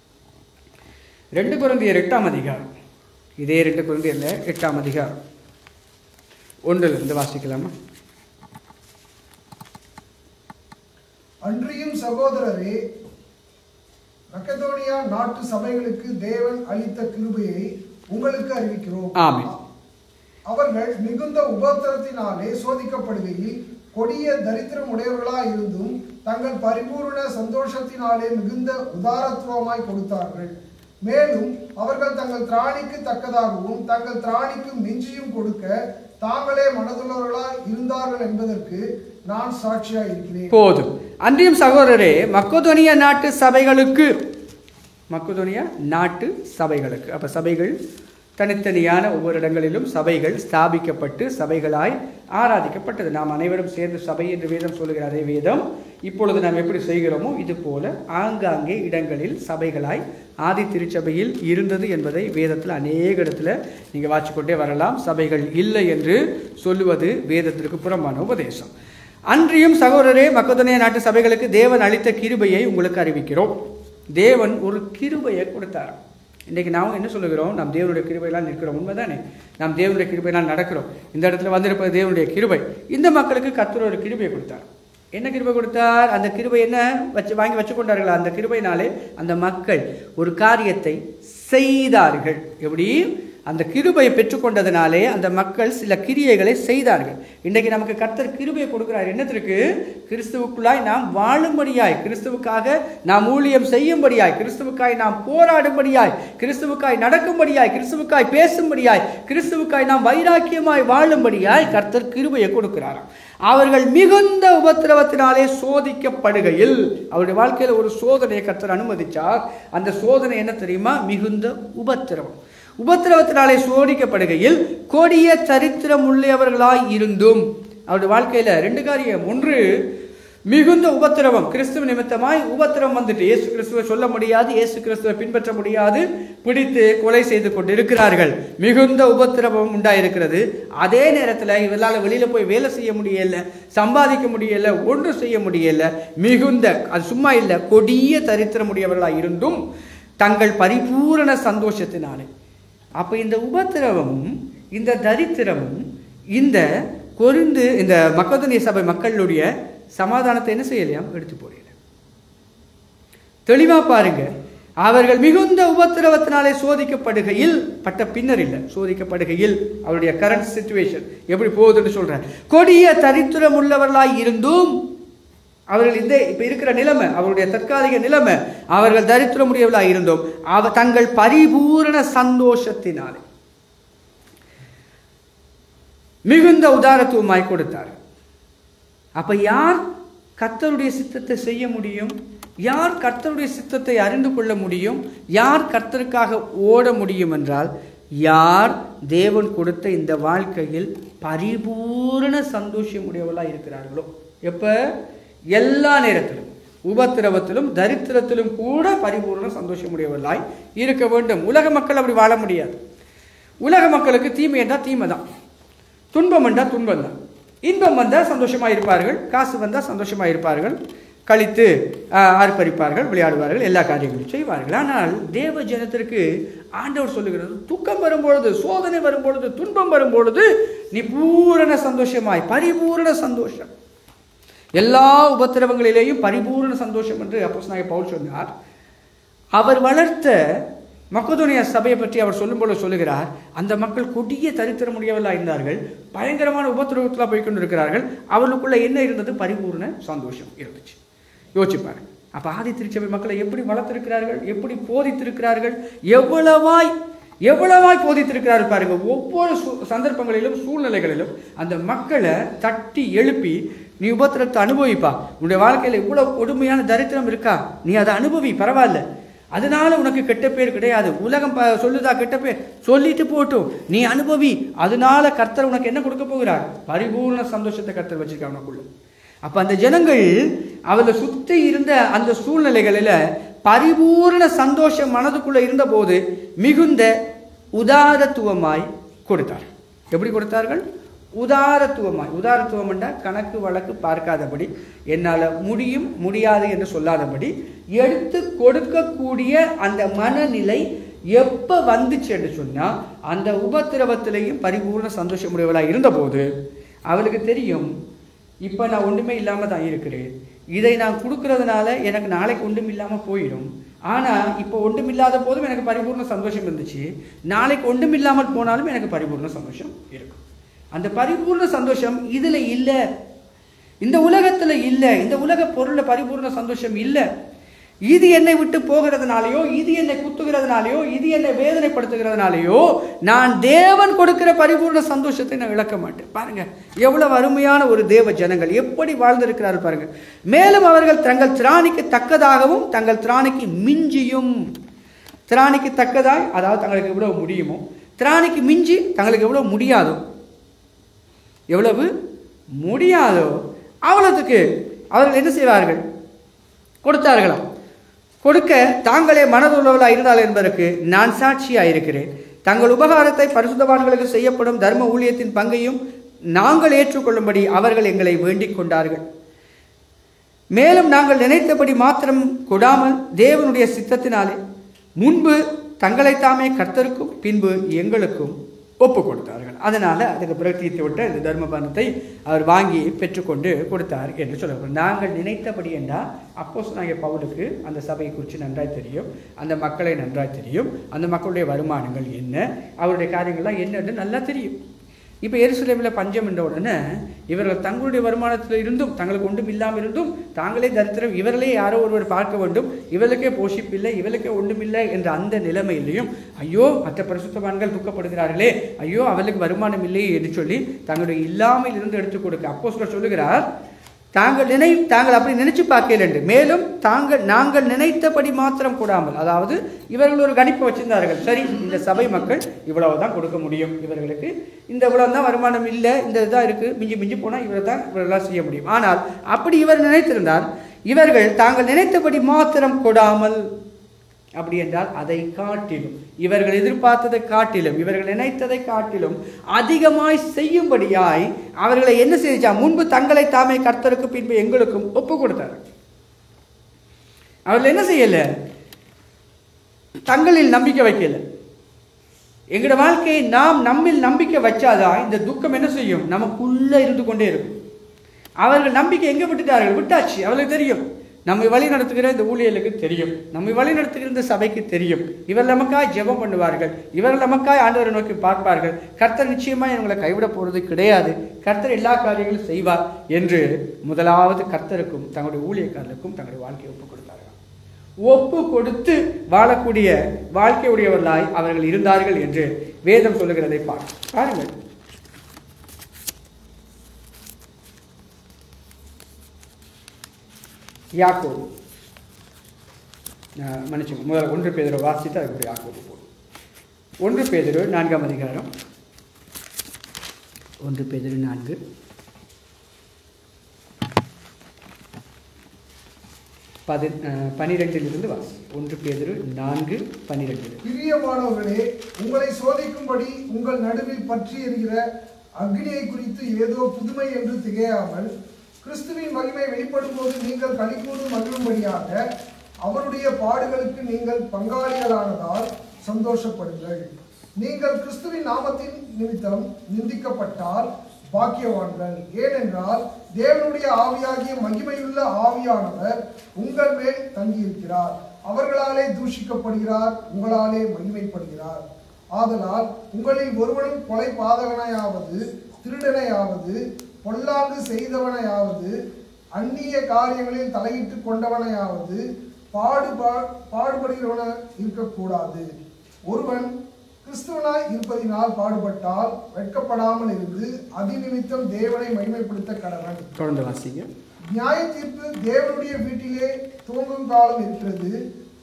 ரெண்டு குழந்தையர் எட்டாம் அதிகாரம் இதே ரெண்டு குழந்தையர்ல எட்டாம் அதிகாரம் ஒன்றில் இருந்து வாசிக்கலாமா அன்றியும் சகோதரரே மக்கதோனியா நாட்டு சபைகளுக்கு தேவன் அளித்த கிருபையை உங்களுக்கு அறிவிக்கிறோம் ஆமென். அவர்கள் மிகுந்த உபத்திரத்தினாலே சோதிக்கப்படுகையில் கொடிய தரித்திரம் உடையவர்களாய் இருந்தும் தங்கள் பரிபூர்ண சந்தோஷத்தினாலே மிகுந்த உதாரத்துவமாய் கொடுத்தார்கள் மேலும் அவர்கள் தங்கள் திராணிக்கு தக்கதாகவும் தங்கள் திராணிக்கு மிஞ்சியும் கொடுக்க தாங்களே மனதுள்ளவர்களாய் இருந்தார்கள் என்பதற்கு நான் சாட்சியாய் இருக்கிறேன் போதும் அன்றியும் சகோதரரே மக்கோதோனியா நாட்டு சபைகளுக்கு மக்கோதோனியா நாட்டு சபைகளுக்கு அப்ப சபைகள் தனித்தனியான ஒவ்வொரு இடங்களிலும் சபைகள் ஸ்தாபிக்கப்பட்டு சபைகளாய் ஆராதிக்கப்பட்டது நாம் அனைவரும் சேர்ந்து சபை என்று வேதம் சொல்லுகிற அதே வேதம் இப்பொழுது நாம் எப்படி செய்கிறோமோ இது போல ஆங்காங்கே இடங்களில் சபைகளாய் ஆதி திருச்சபையில் இருந்தது என்பதை வேதத்தில் அநேக இடத்துல நீங்க வாசிக்கொண்டே வரலாம் சபைகள் இல்லை என்று சொல்லுவது வேதத்திற்கு புறம்பான உபதேசம் அன்றியும் சகோதரரே மக்கதோனிய நாட்டு சபைகளுக்கு தேவன் அளித்த கிருபையை உங்களுக்கு அறிவிக்கிறோம் தேவன் ஒரு கிருபையை கொடுத்தார் இன்னைக்கு நாம் என்ன சொல்லுகிறோம் நாம் தேவனுடைய கிருபையெல்லாம் நிற்கிறோம் உண்மைதானே நாம் தேவனுடைய கிருபையெல்லாம் நடக்கிறோம் இந்த இடத்துல வந்திருப்பது தேவனுடைய கிருபை இந்த மக்களுக்கு கர்த்தர் ஒரு கிருபையை கொடுத்தார் என்ன கிருபை கொடுத்தார் அந்த கிருபை என்ன வச்சு வாங்கி வச்சு கொண்டார்களா அந்த கிருபையினாலே அந்த மக்கள் ஒரு காரியத்தை செய்தார்கள் எப்படி அந்த கிருபையை பெற்றுக்கொண்டதினாலே அந்த மக்கள் சில கிரியைகளை செய்தார்கள் இன்றைக்கு நமக்கு கர்த்தர் கிருபையை கொடுக்கிறார் என்னத்திற்கு கிறிஸ்துவுக்குள்ளாய் நாம் வாழும்படியாய் கிறிஸ்துவுக்காக நாம் ஊழியம் செய்யும்படியாய் கிறிஸ்துவுக்காய் நாம் போராடும்படியாய் கிறிஸ்துவுக்காய் நடக்கும்படியாய் கிறிஸ்துவுக்காய் பேசும்படியாய் கிறிஸ்துவுக்காய் நாம் வைராக்கியமாய் வாழும்படியாய் கர்த்தர் கிருபையை கொடுக்கிறாராம் அவர்கள் மிகுந்த உபத்திரவத்தினாலே சோதிக்கப்படுகையில் அவருடைய வாழ்க்கையில் ஒரு சோதனையை கர்த்தர் அனுமதிச்சார் அந்த சோதனை என்ன தெரியுமா மிகுந்த உபத்திரவம் உபத்திரவத்தினாலே சோதிக்கப்படுகையில் கொடிய சரித்திரம் உள்ளவர்களாய் இருந்தும் அவருடைய வாழ்க்கையில ரெண்டு காரியம் ஒன்று மிகுந்த உபத்திரவம் கிறிஸ்துவ நிமித்தமாய் உபத்திரவம் வந்துட்டு இயேசு கிறிஸ்துவை சொல்ல முடியாது இயேசு கிறிஸ்துவை பின்பற்ற முடியாது பிடித்து கொலை செய்து கொண்டு இருக்கிறார்கள் மிகுந்த உபத்திரவம் உண்டாயிருக்கிறது அதே நேரத்தில் இவர்களால் வெளியில போய் வேலை செய்ய முடியல சம்பாதிக்க முடியல ஒன்று செய்ய முடியல மிகுந்த அது சும்மா இல்லை கொடிய தரித்திரமுடையவர்களாய் இருந்தும் தங்கள் பரிபூரண சந்தோஷத்தினாலே அப்போ இந்த உபத்திரவமும் இந்த தரித்திரமும் இந்த கொரிந்து இந்த மக்கதனிய சபை மக்களுடைய சமாதானத்தை என்ன செய்யலையாம் எடுத்து போறீங்க தெளிவா பாருங்க அவர்கள் மிகுந்த உபத்திரவத்தினாலே சோதிக்கப்படுகையில் பட்ட பின்னர் இல்லை சோதிக்கப்படுகையில் அவருடைய கரண்ட் சுச்சுவேஷன் எப்படி போகுதுன்னு சொல்றார் கொடிய தரித்திரம் உள்ளவர்களாய் இருந்தும் அவர்கள் இந்த இப்ப இருக்கிற நிலைமை அவருடைய தற்காலிக நிலைமை அவர்கள் தரித்திரமுடையவர்களாய் இருந்தோம் அவ தங்கள் பரிபூரண சந்தோஷத்தினாலே மிகுந்த உதாரத்துவமாய் கொடுத்தார் அப்ப யார் கர்த்தருடைய சித்தத்தை செய்ய முடியும் யார் கர்த்தருடைய சித்தத்தை அறிந்து கொள்ள முடியும் யார் கர்த்தருக்காக ஓட முடியும் என்றால் யார் தேவன் கொடுத்த இந்த வாழ்க்கையில் பரிபூரண சந்தோஷம் உடையவர்களாக இருக்கிறார்களோ எப்ப எல்லா நேரத்திலும் உபத்திரவத்திலும் தரித்திரத்திலும் கூட பரிபூரண சந்தோஷம் உடையவர்களாய் இருக்க வேண்டும் உலக மக்கள் அப்படி வாழ முடியாது உலக மக்களுக்கு தீமை என்றால் தீமை தான் துன்பம் என்றால் துன்பம் தான் இன்பம் வந்தால் சந்தோஷமாக இருப்பார்கள் காசு வந்தால் சந்தோஷமாக இருப்பார்கள் கழித்து ஆஹ், ஆர்ப்பரிப்பார்கள் விளையாடுவார்கள் எல்லா காரியங்களும் செய்வார்கள் ஆனால் தேவ ஜனத்திற்கு ஆண்டவர் சொல்லுகிறது துக்கம் வரும்பொழுது சோதனை வரும்பொழுது துன்பம் வரும்பொழுது நீ பூரண சந்தோஷமாய் பரிபூரண சந்தோஷம் எல்லா உபத்திரவங்களிலேயும் பரிபூரண சந்தோஷம் என்று அப்போஸ்தலனாகிய பவுல் சொன்னார் அவர் வளர்த்த மக்கதோனியா சபையை பற்றி அவர் சொல்லும்போது சொல்லுகிறார் அந்த மக்கள் கொடிய தரித்திரமுடையவர்களாக இருந்தார்கள் பயங்கரமான உபத்திரவத்தில் போய் கொண்டிருக்கிறார்கள் அவர்களுக்குள்ள என்ன இருந்தது பரிபூர்ண சந்தோஷம் இருந்துச்சு யோசிச்சு பாருங்க அப்ப ஆதி திருச்சபை மக்களை எப்படி வளர்த்திருக்கிறார்கள் எப்படி போதித்திருக்கிறார்கள் எவ்வளவாய் எவ்வளவாய் போதித்திருக்கிறார்கள் பாருங்க ஒவ்வொரு சூ- சந்தர்ப்பங்களிலும் சூழ்நிலைகளிலும் அந்த மக்களை தட்டி எழுப்பி நீ உபத்திரத்தை அனுபவிப்பா உன்னுடைய வாழ்க்கையில இவ்வளவு கொடுமையான தரித்திரம் இருக்கா நீ அதை அனுபவி பரவாயில்ல அதனால உனக்கு கெட்ட பேர் கிடையாது உலகம் ப- சொல்லுதா கெட்ட பேர் சொல்லிட்டு போட்டும் நீ அனுபவி அதனால கர்த்தர் உனக்கு என்ன கொடுக்க போகிறார் பரிபூர்ண சந்தோஷத்தை கர்த்தர் வச்சிருக்கார் உனக்குள்ள அப்ப அந்த ஜனங்கள் அவளை சுத்தி இருந்த அந்த சூழ்நிலைகளில பரிபூர்ண சந்தோஷம் மனதுக்குள்ள இருந்தபோது மிகுந்த உதாரத்துவமாய் கொடுத்தார் எப்படி கொடுத்தார்கள் உதாரத்துவமாய் உதாரத்துவம் என்றால் கணக்கு வழக்கு பார்க்காதபடி என்னால் முடியும் முடியாது என்று சொல்லாதபடி எடுத்து கொடுக்கக்கூடிய அந்த மனநிலை எப்போ வந்துச்சு என்று சொன்னால் அந்த உபத்திரவத்திலையும் பரிபூர்ண சந்தோஷமுடையவளாக இருந்தபோது அவளுக்கு தெரியும் இப்போ நான் ஒன்றுமே இல்லாமல் தான் இருக்கிறேன் இதை நான் கொடுக்கறதுனால எனக்கு நாளைக்கு ஒன்றும் இல்லாமல் போயிடும் ஆனால் இப்போ ஒன்றும் இல்லாத போதும் எனக்கு பரிபூர்ண சந்தோஷம் இருந்துச்சு நாளைக்கு ஒன்றும் இல்லாமல் போனாலும் எனக்கு பரிபூர்ண சந்தோஷம் இருக்கும் அந்த பரிபூர்ண சந்தோஷம் இதில் இல்லை இந்த உலகத்தில் இல்லை இந்த உலக பொருளில் பரிபூர்ண சந்தோஷம் இல்லை இது என்னை விட்டு போகிறதுனாலயோ இது என்னை குத்துகிறதுனாலயோ இது என்னை வேதனைப்படுத்துகிறதுனாலயோ நான் தேவன் கொடுக்கிற பரிபூர்ண சந்தோஷத்தை நான் இழக்க மாட்டேன் பாருங்க எவ்வளவு அருமையான ஒரு தேவ ஜனங்கள் எப்படி வாழ்ந்திருக்கிறார்கள் பாருங்க மேலும் அவர்கள் தங்கள் திராணிக்கு தக்கதாகவும் தங்கள் திராணிக்கு மிஞ்சியும் திராணிக்கு தக்கதாய் அதாவது தங்களுக்கு எவ்வளவு முடியுமோ திராணிக்கு மிஞ்சி தங்களுக்கு எவ்வளவு முடியாதோ எவ்வளவு முடியாதோ அவ்வளவுக்கு அவர்கள் என்ன செய்வார்கள் கொடுத்தார்களாம் கொடுக்க தாங்களே மனதுள்ளவர்களாக இருந்தால் என்பதற்கு நான் சாட்சியாக இருக்கிறேன் தங்கள் உபகாரத்தை பரிசுத்தவான்களுக்கு செய்யப்படும் தர்ம ஊழியத்தின் பங்கையும் நாங்கள் ஏற்றுக்கொள்ளும்படி அவர்கள் எங்களை வேண்டிக் கொண்டார்கள் மேலும் நாங்கள் நினைத்தபடி மாத்திரம் கொடாமல் தேவனுடைய சித்தத்தினாலே முன்பு தங்களைத்தாமே கர்த்தருக்கும் பின்பு எங்களுக்கும் ஒப்பு கொடுத்தார்கள் அதனால் அதுக்கு பிறகு தீர்த்து விட்ட இந்த தர்மபானத்தை அவர் வாங்கி பெற்றுக்கொண்டு கொடுத்தார் என்று சொல்லப்படும் நாங்கள் நினைத்தபடி என்றால் அப்போஸ் நாங்கள் பவுலுக்கு அந்த சபையை குறித்து நன்றாய் தெரியும் அந்த மக்களை நன்றாய் தெரியும் அந்த மக்களுடைய வருமானங்கள் என்ன அவருடைய காரியங்கள்லாம் என்னன்னு நல்லா தெரியும் இப்போ எருசலேமில் பஞ்சம் என்ற உடனே இவர்கள் தங்களுடைய வருமானத்தில் இருந்தும் தங்களுக்கு ஒன்றும் இல்லாமல் இருந்தும் தாங்களே தரித்திரம் இவர்களே யாரோ ஒருவர் பார்க்க வேண்டும் இவர்களுக்கே போஷிப்பில்லை இவர்களுக்கே ஒன்றுமில்லை என்ற அந்த நிலைமையிலையும் ஐயோ மற்ற பரிசுத்தவான்கள் துக்கப்படுகிறார்களே ஐயோ அவர்களுக்கு வருமானம் இல்லையே என்று சொல்லி தங்களுடைய இல்லாமல் இருந்து எடுத்துக் கொடுக்க அப்போ சொல்லுகிறார் தாங்கள் நினை தாங்கள் அப்படி நினைச்சு பார்க்கல என்று மேலும் தாங்கள் நாங்கள் நினைத்தபடி மாத்திரம் கூடாமல் அதாவது இவர்கள் ஒரு கணிப்பு வச்சிருந்தார்கள் சரி இந்த சபை மக்கள் இவ்வளவு தான் கொடுக்க முடியும் இவர்களுக்கு இந்த இவ்வளவு தான் வருமானம் இல்லை இந்த இதாக இருக்குது மிஞ்சி மிஞ்சி போனால் இவரை தான் இவரெல்லாம் செய்ய முடியும் ஆனால் அப்படி இவர் நினைத்திருந்தால் இவர்கள் தாங்கள் நினைத்தபடி மாத்திரம் கொடாமல் அப்படி என்றால் அதை காட்டிலும் இவர்கள் எதிர்பார்த்ததை காட்டிலும் இவர்கள் நினைத்ததை காட்டிலும் அதிகமாய் செய்யும்படியாய் அவர்களை என்ன செய்தா முன்பு தங்களை தாமே கர்த்தருக்கு பின்பு எங்களுக்கும் ஒப்பு கொடுத்தார் அவர்கள் என்ன செய்யல தங்களில் நம்பிக்கை வைக்கல எங்களோட வாழ்க்கையை நாம் நம்மில் நம்பிக்கை வச்சாதான் இந்த துக்கம் என்ன செய்யும் நமக்குள்ள இருந்து கொண்டே இருக்கும் அவர்கள் நம்பிக்கை எங்க விட்டுட்டார்கள் விட்டாச்சு அவர்களுக்கு தெரியும் நம்மை வழி நடத்துகிற இந்த ஊழியர்களுக்கு தெரியும் நம்மை வழி நடத்துகிற இந்த சபைக்கு தெரியும் இவர் நமக்காய் ஜெபம் பண்ணுவார்கள் இவர்கள் நமக்காய் ஆண்டவரை நோக்கி பார்ப்பார்கள் கர்த்தர் நிச்சயமா இவங்களை கைவிட போறது கிடையாது கர்த்தர் எல்லா காரியங்களும் செய்வார் என்று முதலாவது கர்த்தருக்கும் தங்களுடைய ஊழியக்காரர்களுக்கும் தங்களுடைய வாழ்க்கையை ஒப்புக் கொடுத்தார்கள் ஒப்பு கொடுத்து வாழக்கூடிய வாழ்க்கையுடையவர்களாய் அவர்கள் இருந்தார்கள் என்று வேதம் சொல்லுகிறதை பார் பாருங்கள் யாக்கோபு அஹ் மன்னிச்சுங்க முதல்ல ஒன்று பேதரை வாசித்து அதுக்கு யாக்கோபு போடும் ஒன்று பேதரு நான்காம் அதிகாரம் ஒன்று பேதரு நான்கு பதி அஹ் பனிரெண்டிலிருந்து வாசி ஒன்று பேதரு நான்கு பனிரெண்டு பிரியமானவர்களே உங்களை சோதிக்கும்படி உங்கள் நடுவில் பற்றி எரிகிற அக்னியை குறித்து ஏதோ புதுமை என்று திகையாமல் கிறிஸ்துவின் மகிமை வெளிப்படும் போது நீங்கள் களிக்கூறு மகிழும்படியாக அவருடைய பாடுகளுக்கு நீங்கள் பங்காளிகளானதால் சந்தோஷப்படுங்கள் நீங்கள் கிறிஸ்துவின் நாமத்தின் நிமித்தம் நிந்திக்கப்பட்டால் பாக்கியவான்கள் ஏனென்றால் தேவனுடைய ஆவியாகிய மகிமையுள்ள ஆவியானவர் உங்கள் மேல் தங்கியிருக்கிறார் அவர்களாலே தூஷிக்கப்படுகிறார் உங்களாலே மகிமைப்படுகிறார் ஆதலால் உங்களில் ஒருவனும் கொலை பாதகனையாவது திருடனையாவது பொல்லாங்கு செய்தவனையாவது அந்நிய காரியங்களில் தலையிட்டு கொண்டவனையாவது பாடுபா பாடுபடுகிறவன இருக்கக்கூடாது ஒருவன் கிறிஸ்துவனாய் இருப்பதினால் பாடுபட்டால் வெட்கப்படாமல் இருந்து அதிநிமித்தம் தேவனை மகிமைப்படுத்த கடவன் தொடர்ந்து வாசிங்க நியாய தீர்ப்பு தேவனுடைய வீட்டிலே துவங்கும் காலம் இருக்கிறது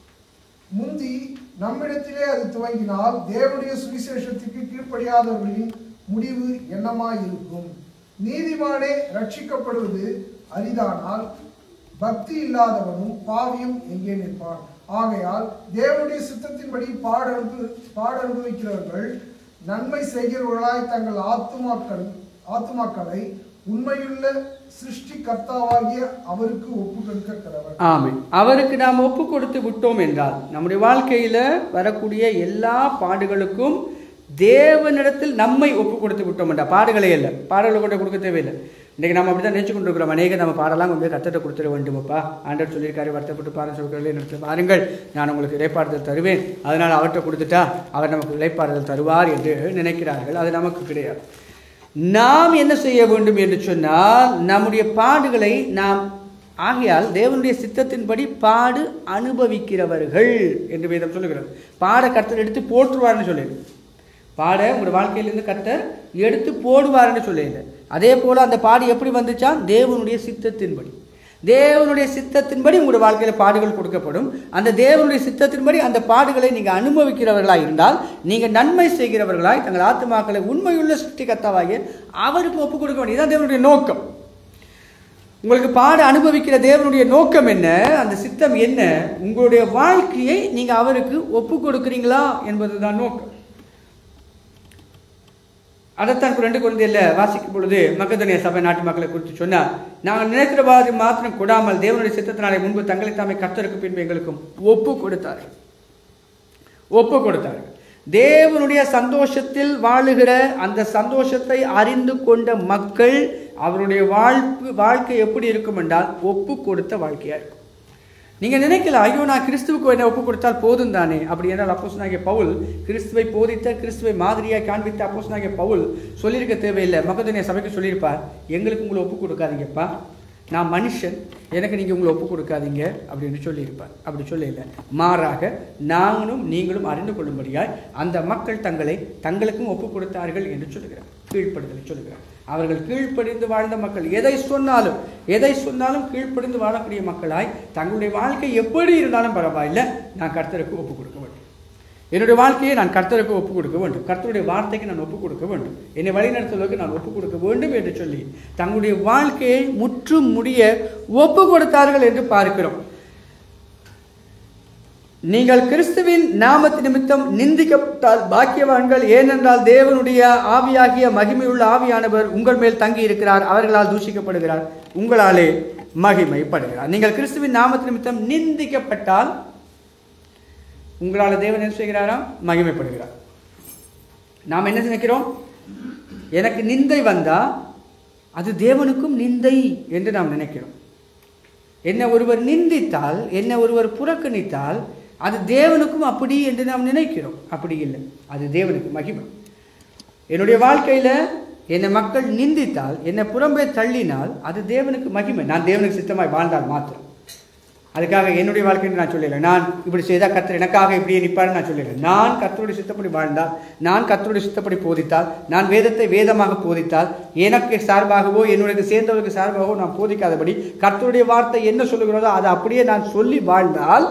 முந்தி நம்மிடத்திலே அது துவங்கினால் தேவனுடைய சுவிசேஷத்துக்கு கீழ்ப்படியாதவர்களின் முடிவு என்னமாய் இருக்கும் நீதிமானே ரட்சிக்கப்படுவது அரிதானால் பக்தி இல்லாதவனும் பாவியும் எங்கே நிற்பான் ஆகையால் தேவனுடைய சித்தத்தின்படி பாட பாட அனுபவிக்கிறவர்கள் நன்மை செய்கிறவர்களாய் தங்கள் ஆத்துமாக்கள் ஆத்துமாக்களை உண்மையுள்ள சிருஷ்டி கர்த்தாவாகிய அவருக்கு ஒப்பு கொடுக்க கடவர் ஆமென் அவருக்கு நாம் ஒப்பு கொடுத்து விட்டோம் என்றால் நம்முடைய வாழ்க்கையில வரக்கூடிய எல்லா பாடுகளுக்கும் தேவனிடத்தில் நம்மை ஒப்பு கொடுத்து விட்டோம் என்றால் பாடுகளே இல்லை பாடுகளை கொண்டு கொடுக்க தேவையில்லை இன்றைக்கி நம்ம அப்படி தான் நினைச்சு கொண்டு இருக்கிறோம் அநேக நம்ம பாடலாம் கொண்டு போய் கத்தத்தை கொடுத்துட வேண்டுமப்பா ஆண்டவர் சொல்லியிருக்காரு வருத்தப்பட்டு பாருங்க சொல்கிறே நிறுத்த பாருங்கள் நான் உங்களுக்கு இலைப்பாறுதல் தருவேன் அதனால் அவர்கிட்ட கொடுத்துட்டா அவர் நமக்கு இலைப்பாறுதல் தருவார் என்று நினைக்கிறார்கள் அது நமக்கு கிடையாது நாம் என்ன செய்ய வேண்டும் என்று சொன்னால் நம்முடைய பாடுகளை நாம் ஆகையால் தேவனுடைய சித்தத்தின்படி பாடு அனுபவிக்கிறவர்கள் என்று வேதம் சொல்லுகிறது பாட கர்த்தர் எடுத்து போற்றுவார்னு சொல்லிடு பாட உங்களுடைய வாழ்க்கையிலிருந்து கர்த்தர் எடுத்து போடுவார்னு சொல்லிடு அதே போல அந்த பாடு எப்படி வந்துச்சான் தேவனுடைய சித்தத்தின்படி தேவனுடைய சித்தத்தின்படி உங்களுடைய வாழ்க்கையில் பாடுகள் கொடுக்கப்படும் அந்த தேவனுடைய சித்தத்தின்படி அந்த பாடுகளை நீங்கள் அனுபவிக்கிறவர்களாய் இருந்தால் நீங்கள் நன்மை செய்கிறவர்களாய் தங்கள் ஆத்துமாக்களை உண்மையுள்ள சிருஷ்டிகர்த்தாவாகிய அவருக்கு ஒப்புக் கொடுக்க வேண்டியது இதுதான் தேவனுடைய நோக்கம் உங்களுக்கு பாட அனுபவிக்கிற தேவனுடைய நோக்கம் என்ன அந்த சித்தம் என்ன உங்களுடைய வாழ்க்கையை நீங்க அவருக்கு ஒப்பு கொடுக்குறீங்களா என்பதுதான் நோக்கம் அதைத்தான் இப்ப ரெண்டு குழந்தையில வாசிக்கும் பொழுது மக்கதனிய சபை நாட்டு மக்களை குறித்து சொன்னார் நாங்கள் நினைக்கிறவாது மாத்திரம் கொடாமல் தேவனுடைய சித்தத்தினாலே முன்பு தங்களை தாமே கர்த்தருக்கு பின்பு எங்களுக்கும் ஒப்பு கொடுத்தார்கள் ஒப்பு கொடுத்தார்கள் தேவனுடைய சந்தோஷத்தில் வாழுகிற அந்த சந்தோஷத்தை அறிந்து கொண்ட மக்கள் அவருடைய வாழ்ப்பு வாழ்க்கை எப்படி இருக்கும் என்றால் ஒப்பு கொடுத்த வாழ்க்கையா இருக்கும் நீங்க நினைக்கலாம் ஐயோ நான் கிறிஸ்துவுக்கு என்ன ஒப்பு கொடுத்தால் போதும் தானே அப்படி என்றால் அப்போஸ் பவுல் கிறிஸ்துவை போதித்த கிறிஸ்துவை மாதிரியாக காண்பித்த அப்போஸ் பவுல் சொல்லியிருக்க தேவையில்லை மக்களுடைய சபைக்கு சொல்லியிருப்பார் எங்களுக்கு உங்களை ஒப்பு கொடுக்காதீங்கப்பா நான் மனுஷன் எனக்கு நீங்கள் உங்களை ஒப்பு கொடுக்காதீங்க அப்படின்னு சொல்லியிருப்பார் அப்படி சொல்லல மாறாக நாங்களும் நீங்களும் அறிந்து கொள்ளும்படியாய் அந்த மக்கள் தங்களை தங்களுக்கும் ஒப்பு கொடுத்தார்கள் என்று சொல்லுகிறார் கீழ்ப்படுதலை சொல்லுகிறார் அவர்கள் கீழ்ப்படிந்து வாழ்ந்த மக்கள் எதை சொன்னாலும் எதை சொன்னாலும் கீழ்ப்படிந்து வாழக்கூடிய மக்களாய் தங்களுடைய வாழ்க்கை எப்படி இருந்தாலும் பரவாயில்லை நான் கர்த்தருக்கு ஒப்பு கொடுக்க வேண்டும் என்னுடைய வாழ்க்கையை நான் கர்த்தருக்கு ஒப்பு கொடுக்க வேண்டும் கர்த்தருடைய வார்த்தைக்கு நான் ஒப்பு கொடுக்க வேண்டும் என்னை வழிநடத்துவதற்கு நான் ஒப்பு கொடுக்க வேண்டும் என்று சொல்லி தங்களுடைய வாழ்க்கையை முற்றும் முடிய ஒப்பு கொடுத்தார்கள் என்று பார்க்கிறோம் நீங்கள் கிறிஸ்துவின் நாமத்து நிமித்தம் நிந்திக்கப்பட்டால் பாக்கியவான்கள் ஏனென்றால் தேவனுடைய ஆவியாகிய மகிமையுள்ள ஆவியானவர் உங்கள் மேல் தங்கி இருக்கிறார் அவர்களால் தூஷிக்கப்படுகிறார் உங்களாலே மகிமைப்படுகிறார் நீங்கள் கிறிஸ்துவின் நாமத்து நிமித்தம் நிந்திக்கப்பட்டால் உங்களால் தேவன் என்ன செய்கிறாராம் மகிமைப்படுகிறார் நாம் என்ன நினைக்கிறோம் எனக்கு நிந்தை வந்தா அது தேவனுக்கும் நிந்தை என்று நாம் நினைக்கிறோம் என்ன ஒருவர் நிந்தித்தால் என்ன ஒருவர் புறக்கணித்தால் அது தேவனுக்கும் அப்படி என்று நாம் நினைக்கிறோம் அப்படி இல்லை அது தேவனுக்கு மகிமை என்னுடைய வாழ்க்கையில் என்னை மக்கள் நிந்தித்தால் என்னை புறம்பே தள்ளினால் அது தேவனுக்கு மகிமை நான் தேவனுக்கு சித்தமாய் வாழ்ந்தால் மாத்திரம் அதுக்காக என்னுடைய வாழ்க்கைன்னு நான் சொல்லலை நான் இப்படி செய்தால் கர்த்தர் எனக்காக இப்படியே நிற்பார்னு நான் சொல்லலை நான் கர்த்தருடைய சித்தப்படி வாழ்ந்தால் நான் கர்த்தருடைய சித்தப்படி போதித்தால் நான் வேதத்தை வேதமாக போதித்தால் எனக்கு சார்பாகவோ என்னுடைய சேர்ந்தவர்களுக்கு சார்பாகவோ நான் போதிக்காதபடி கர்த்தருடைய வார்த்தை என்ன சொல்லுகிறதோ அதை அப்படியே நான் சொல்லி வாழ்ந்தால்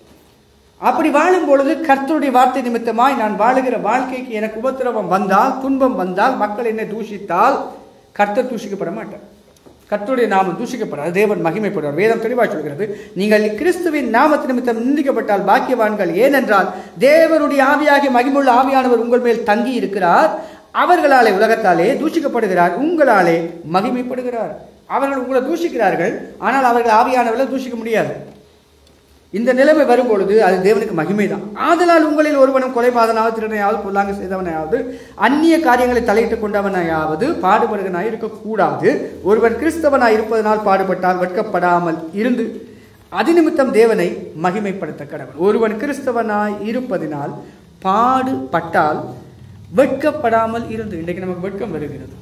அப்படி வாழும் பொழுது கர்த்தருடைய வார்த்தை நிமித்தமாய் நான் வாழுகிற வாழ்க்கைக்கு எனக்கு உபத்திரவம் வந்தால் துன்பம் வந்தால் மக்கள் என்னை தூஷித்தால் கர்த்தர் தூஷிக்கப்பட மாட்டார் கர்த்தருடைய நாமம் தூஷிக்கப்படாது தேவன் மகிமைப்படுவார் வேதம் தெளிவாக சொல்கிறது நீங்கள் கிறிஸ்துவின் நாமத்து நிமித்தம் நிந்திக்கப்பட்டால் பாக்கியவான்கள் ஏனென்றால் தேவனுடைய ஆவியாகிய மகிமுள்ள ஆவியானவர் உங்கள் மேல் தங்கி இருக்கிறார் அவர்களாலே உலகத்தாலே தூஷிக்கப்படுகிறார் உங்களாலே மகிமைப்படுகிறார் அவர்கள் உங்களை தூஷிக்கிறார்கள் ஆனால் அவர்கள் ஆவியானவர்களை தூஷிக்க முடியாது இந்த நிலைமை வரும்பொழுது அது தேவனுக்கு மகிமை தான் ஆதலால் உங்களில் ஒருவனும் கொலைபாதனாவது திருடனையாவது பொல்லாங்கு செய்தவனையாவது அந்நிய காரியங்களை தலையிட்டுக் கொண்டவனையாவது பாடுபடுகனாய் இருக்கக்கூடாது ஒருவன் கிறிஸ்தவனாய் இருப்பதனால் பாடுபட்டால் வெட்கப்படாமல் இருந்து அது நிமித்தம் தேவனை மகிமைப்படுத்த கடவன் ஒருவன் கிறிஸ்தவனாய் இருப்பதினால் பாடுபட்டால் வெட்கப்படாமல் இருந்து இன்றைக்கு நமக்கு வெட்கம் வருகிறது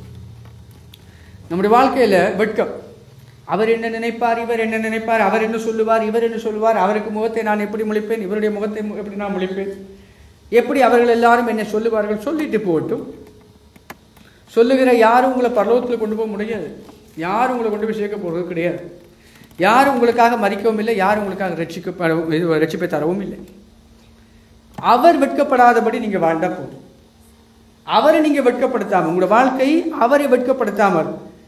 நம்முடைய வாழ்க்கையில வெட்கம் அவர் என்ன நினைப்பார் இவர் என்ன நினைப்பார் அவர் என்ன சொல்லுவார் இவர் என்ன சொல்லுவார் அவருக்கு முகத்தை நான் எப்படி முழிப்பேன் இவருடைய முகத்தை மு- எப்படி நான் முழிப்பேன் எப்படி அவர்கள் எல்லாரும் என்னை சொல்லுவார்கள் சொல்லிட்டு போகட்டும் சொல்லுகிற யாரும் உங்களை பரலோகத்தில் கொண்டு போக முடியாது யாரும் உங்களை கொண்டு போய் சேர்க்க போகிறது கிடையாது யாரும் உங்களுக்காக மறிக்கவும் இல்லை யாரும் உங்களுக்காக ரட்சிக்கப்படவும் இது ரட்சிப்பை தரவும் இல்லை அவர் வெட்கப்படாதபடி நீங்க வாழ்ந்தா போதும் அவரை நீங்க வெட்கப்படுத்தாம உங்களோட வாழ்க்கை அவரை வெட்கப்படுத்தாமல்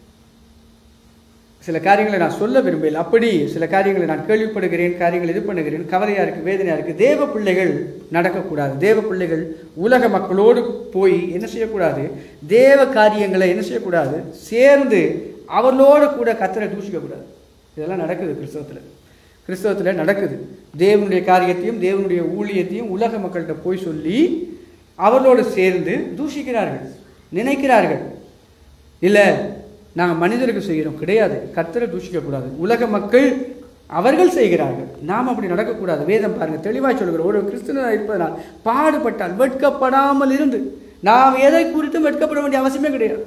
சில காரியங்களை நான் சொல்ல விரும்பல அப்படி சில காரியங்களை நான் கேள்விப்படுகிறேன் காரியங்களை இது பண்ணுகிறேன் கவலையா இருக்கு வேதனையா இருக்கு தேவ பிள்ளைகள் நடக்கக்கூடாது தேவ பிள்ளைகள் உலக மக்களோடு போய் என்ன செய்யக்கூடாது தேவ காரியங்களை என்ன செய்யக்கூடாது சேர்ந்து அவர்களோடு கூட கத்தரை தூஷிக்கக்கூடாது இதெல்லாம் நடக்குது கிறிஸ்தவத்துல கிறிஸ்தவத்துல நடக்குது தேவனுடைய காரியத்தையும் தேவனுடைய ஊழியத்தையும் உலக மக்கள்கிட்ட போய் சொல்லி அவர்களோடு சேர்ந்து தூஷிக்கிறார்கள் நினைக்கிறார்கள் இல்லை நாங்கள் மனிதருக்கு செய்கிறோம் கிடையாது கர்த்தரை தூஷிக்கக்கூடாது உலக மக்கள் அவர்கள் செய்கிறார்கள் நாம் அப்படி நடக்கக்கூடாது வேதம் பாருங்க தெளிவாய் சொல்கிறோம் ஒரு கிறிஸ்தவனாக இருப்பதனால் பாடுபட்டால் வெட்கப்படாமல் இருந்து நாம் எதை குறித்தும் வெட்கப்பட வேண்டிய அவசியமே கிடையாது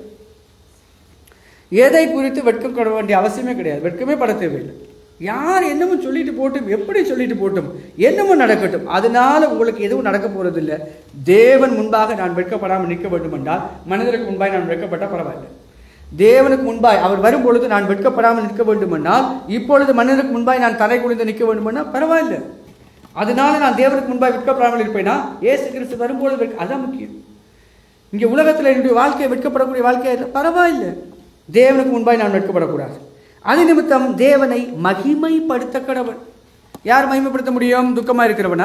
எதை குறித்து வெட்கப்பட வேண்டிய அவசியமே கிடையாது வெட்கமே பட தேவையில்லை யார் என்னமோ சொல்லிட்டு போட்டும் எப்படி சொல்லிட்டு போட்டும் என்னமோ நடக்கட்டும் அதனால உங்களுக்கு எதுவும் நடக்க போறது இல்லை தேவன் முன்பாக நான் வெட்கப்படாமல் நிற்க வேண்டும் என்றால் மனிதருக்கு முன்பாக நான் வெட்கப்பட்டால் பரவாயில்லை தேவனுக்கு முன்பாய் அவர் வரும் பொழுது நான் வெட்கப்படாமல் நிற்க வேண்டுமென்றால் இப்பொழுது மனிதனுக்கு முன்பாய் நான் தலை குனிந்து நிற்க வேண்டுமென்றால் பரவாயில்லை அதனால நான் தேவனுக்கு முன்பாய் வெட்கப்படாமல் இருப்பேனா ஏசு கிறிஸ்து வரும்பொழுது வெட்க- அதான் முக்கியம் இங்கே உலகத்தில் என்னுடைய வாழ்க்கை வெட்கப்படக்கூடிய வாழ்க்கை இல்லை பரவாயில்லை தேவனுக்கு முன்பாய் நான் வெட்கப்படக்கூடாது அது நிமித்தம் தேவனை மகிமைப்படுத்த கடவன் யார் மகிமைப்படுத்த முடியும் துக்கமா இருக்கிறவனா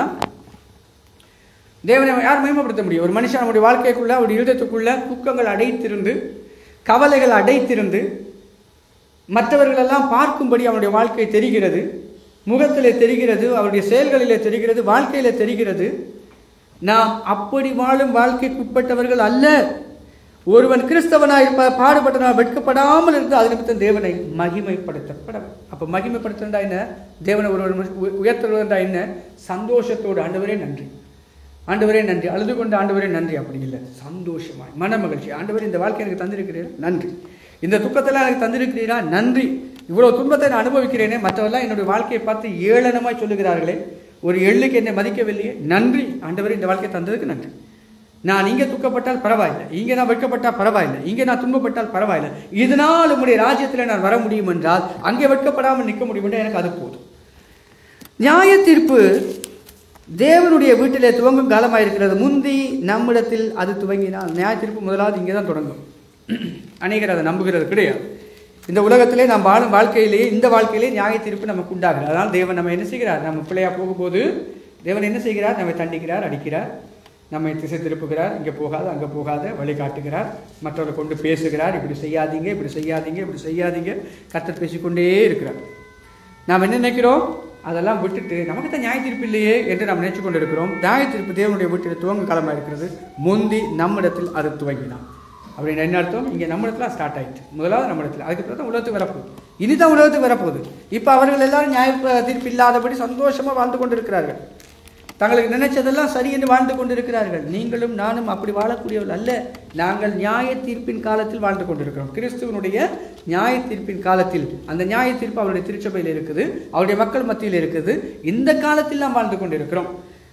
தேவனை யார் மகிமைப்படுத்த முடியும் ஒரு மனுஷன் அவனுடைய வாழ்க்கைக்குள்ள அவருடைய இருதயத்துக்குள்ள துக்கங்கள் அடைத்திருந்து கவலைகள் அடைத்திருந்து மற்றவர்களெல்லாம் பார்க்கும்படி அவனுடைய வாழ்க்கை தெரிகிறது முகத்திலே தெரிகிறது அவருடைய செயல்களிலே தெரிகிறது வாழ்க்கையிலே தெரிகிறது நாம் அப்படி வாழும் வாழ்க்கைக்குட்பட்டவர்கள் அல்ல ஒருவன் கிறிஸ்தவனாய் இருப்ப பாடுபட்டனால் வெட்கப்படாமல் இருந்து அது நிமித்தம் தேவனை மகிமைப்படுத்தப்பட அப்ப மகிமைப்படுத்துறா என்ன தேவனை ஒருவன் உயர்த்துவதா என்ன சந்தோஷத்தோடு ஆண்டவரே நன்றி ஆண்டவரே நன்றி அழுது கொண்டு ஆண்டவரே நன்றி அப்படி இல்லை சந்தோஷமாய் மன மகிழ்ச்சி ஆண்டவரே இந்த வாழ்க்கை எனக்கு தந்திருக்கிறீரா நன்றி இந்த துக்கத்தெல்லாம் எனக்கு தந்திருக்கிறீரா நன்றி இவ்வளவு துன்பத்தை நான் அனுபவிக்கிறேனே மற்றவெல்லாம் என்னுடைய வாழ்க்கையை பார்த்து ஏளனமாய் சொல்லுகிறார்களே ஒரு எள்ளுக்கு என்னை மதிக்கவில்லையே நன்றி ஆண்டவரே இந்த வாழ்க்கையை தந்ததுக்கு நன்றி நான் இங்கே துக்கப்பட்டால் பரவாயில்லை இங்கே நான் வெட்கப்பட்டால் பரவாயில்லை இங்கே நான் துன்பப்பட்டால் பரவாயில்லை இதனால் உம்முடைய ராஜ்யத்தில் நான் வர முடியும் என்றால் அங்கே வெட்கப்படாமல் நிற்க முடியும் என்றால் எனக்கு அது போதும் நியாய தீர்ப்பு தேவனுடைய வீட்டிலே துவங்கும் காலமாக இருக்கிறது முந்தி நம்மிடத்தில் அது துவங்கினால் நியாய தீர்ப்பு முதலாவது இங்கே தான் தொடங்கும் அநேகர் அதை நம்புகிறது கிடையாது இந்த உலகத்திலே நாம் வாழும் வாழ்க்கையிலேயே இந்த வாழ்க்கையிலே நியாய தீர்ப்பு நமக்கு உண்டாகிறது அதனால் தேவன் நம்ம என்ன செய்கிறார் நம்ம பிள்ளையா போகும்போது தேவன் என்ன செய்கிறார் நம்மை தண்டிக்கிறார் அடிக்கிறார் நம்மை திசை திருப்புகிறார் இங்கே போகாத அங்கே போகாத வழி காட்டுகிறார் மற்றவரை கொண்டு பேசுகிறார் இப்படி செய்யாதீங்க இப்படி செய்யாதீங்க இப்படி செய்யாதீங்க கத்தர் பேசிக்கொண்டே இருக்கிறார் நாம் என்ன நினைக்கிறோம் அதெல்லாம் விட்டுட்டு நமக்கு தான் நியாய தீர்ப்பு இல்லையே என்று நாம் நினைச்சு கொண்டு இருக்கிறோம் நியாய தீர்ப்பு தேவனுடைய வீட்டில் துவங்க காலமாக இருக்கிறது முந்தி நம்மிடத்தில் அது துவங்கினான் அப்படின்னு என்ன அர்த்தம் இங்கே நம்மிடத்துல ஸ்டார்ட் ஆயிடுச்சு முதலாவது நம்மிடத்தில் அதுக்கப்புறம் தான் உலகத்துக்கு வரப்போகுது இனிதான் உலகத்துக்கு வரப்போகுது இப்போ அவர்கள் எல்லாரும் நியாய தீர்ப்பு இல்லாதபடி சந்தோஷமாக வாழ்ந்து கொண்டிருக்கிறார்கள் தங்களுக்கு நினைச்சதெல்லாம் சரி என்று வாழ்ந்து கொண்டிருக்கிறார்கள் நீங்களும் நானும் அப்படி வாழக்கூடியவர்கள் அல்ல நாங்கள் நியாய தீர்ப்பின் காலத்தில் வாழ்ந்து கொண்டிருக்கிறோம் கிறிஸ்துவனுடைய நியாய தீர்ப்பின் காலத்தில் அந்த நியாய தீர்ப்பு அவருடைய திருச்சபையில் இருக்குது அவருடைய மக்கள் மத்தியில் இருக்குது இந்த காலத்தில் நாம் வாழ்ந்து கொண்டிருக்கிறோம்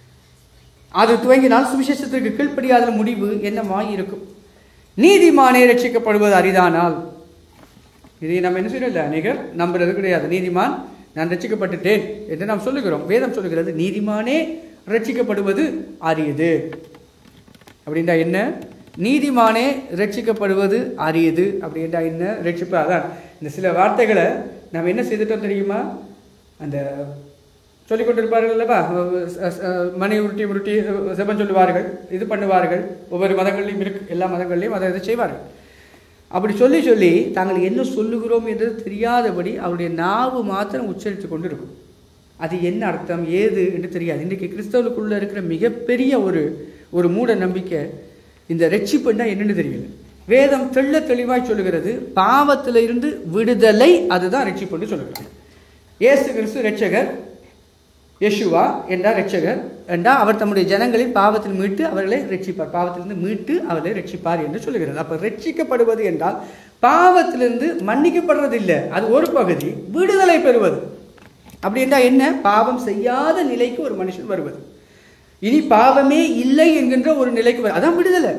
அது துவங்கினால் சுவிசேஷத்திற்கு கீழ்ப்படியாத முடிவு என்னமாய் இருக்கும் நீதிமானே ரட்சிக்கப்படுவது அரிதானால் இதை நம்ம என்ன செய்யறோம் அநேகர் நம்புறது கிடையாது நீதிமான் நான் ரட்சிக்கப்பட்டுட்டேன் என்று நாம் சொல்லுகிறோம் வேதம் சொல்லுகிறது நீதிமானே ரட்சிக்கப்படுவது அரியது அப்படின்னா என்ன நீதிமானே ரட்சிக்கப்படுவது அரியது அப்படின்றா என்ன ரட்சிப்பு அதான் இந்த சில வார்த்தைகளை நம்ம என்ன செய்துட்டோம் தெரியுமா அந்த சொல்லிக் கொண்டிருப்பார்கள் அல்லவா அஹ் அஹ் மணி உருட்டி உருட்டி செபம் சொல்லுவார்கள் இது பண்ணுவார்கள் ஒவ்வொரு மதங்கள்லையும் இருக்கு எல்லா மதங்கள்லையும் அதை இதை செய்வார்கள் அப்படி சொல்லி சொல்லி தாங்கள் என்ன சொல்லுகிறோம் என்று தெரியாதபடி அவருடைய நாவு மாத்திரம் உச்சரித்து கொண்டு இருக்கும் அது என்ன அர்த்தம் ஏது என்று தெரியாது இன்றைக்கு கிறிஸ்தவர்களுக்குள்ள இருக்கிற மிகப்பெரிய ஒரு ஒரு மூட நம்பிக்கை இந்த ரட்சிப்புன்னா என்னன்னு தெரியல வேதம் தெள்ள தெளிவாய் சொல்லுகிறது பாவத்தில் இருந்து விடுதலை அதுதான் ரட்சிப்புன்னு சொல்லுகிறது இயேசு கிறிஸ்து ரட்சகர் யெஷுவா என்றார் ரட்சகர் என்றால் அவர் தம்முடைய ஜனங்களின் பாவத்தில் மீட்டு அவர்களை ரட்சிப்பார் பாவத்திலிருந்து மீட்டு அவர்களை ரட்சிப்பார் என்று சொல்லுகிறது அப்போ ரட்சிக்கப்படுவது என்றால் பாவத்திலிருந்து மன்னிக்கப்படுறது இல்லை அது ஒரு பகுதி விடுதலை பெறுவது அப்படி என்றால் என்ன பாவம் செய்யாத நிலைக்கு ஒரு மனுஷன் வருவது இனி பாவமே இல்லை என்கின்ற ஒரு நிலைக்கு வரு அதான் விடுதலை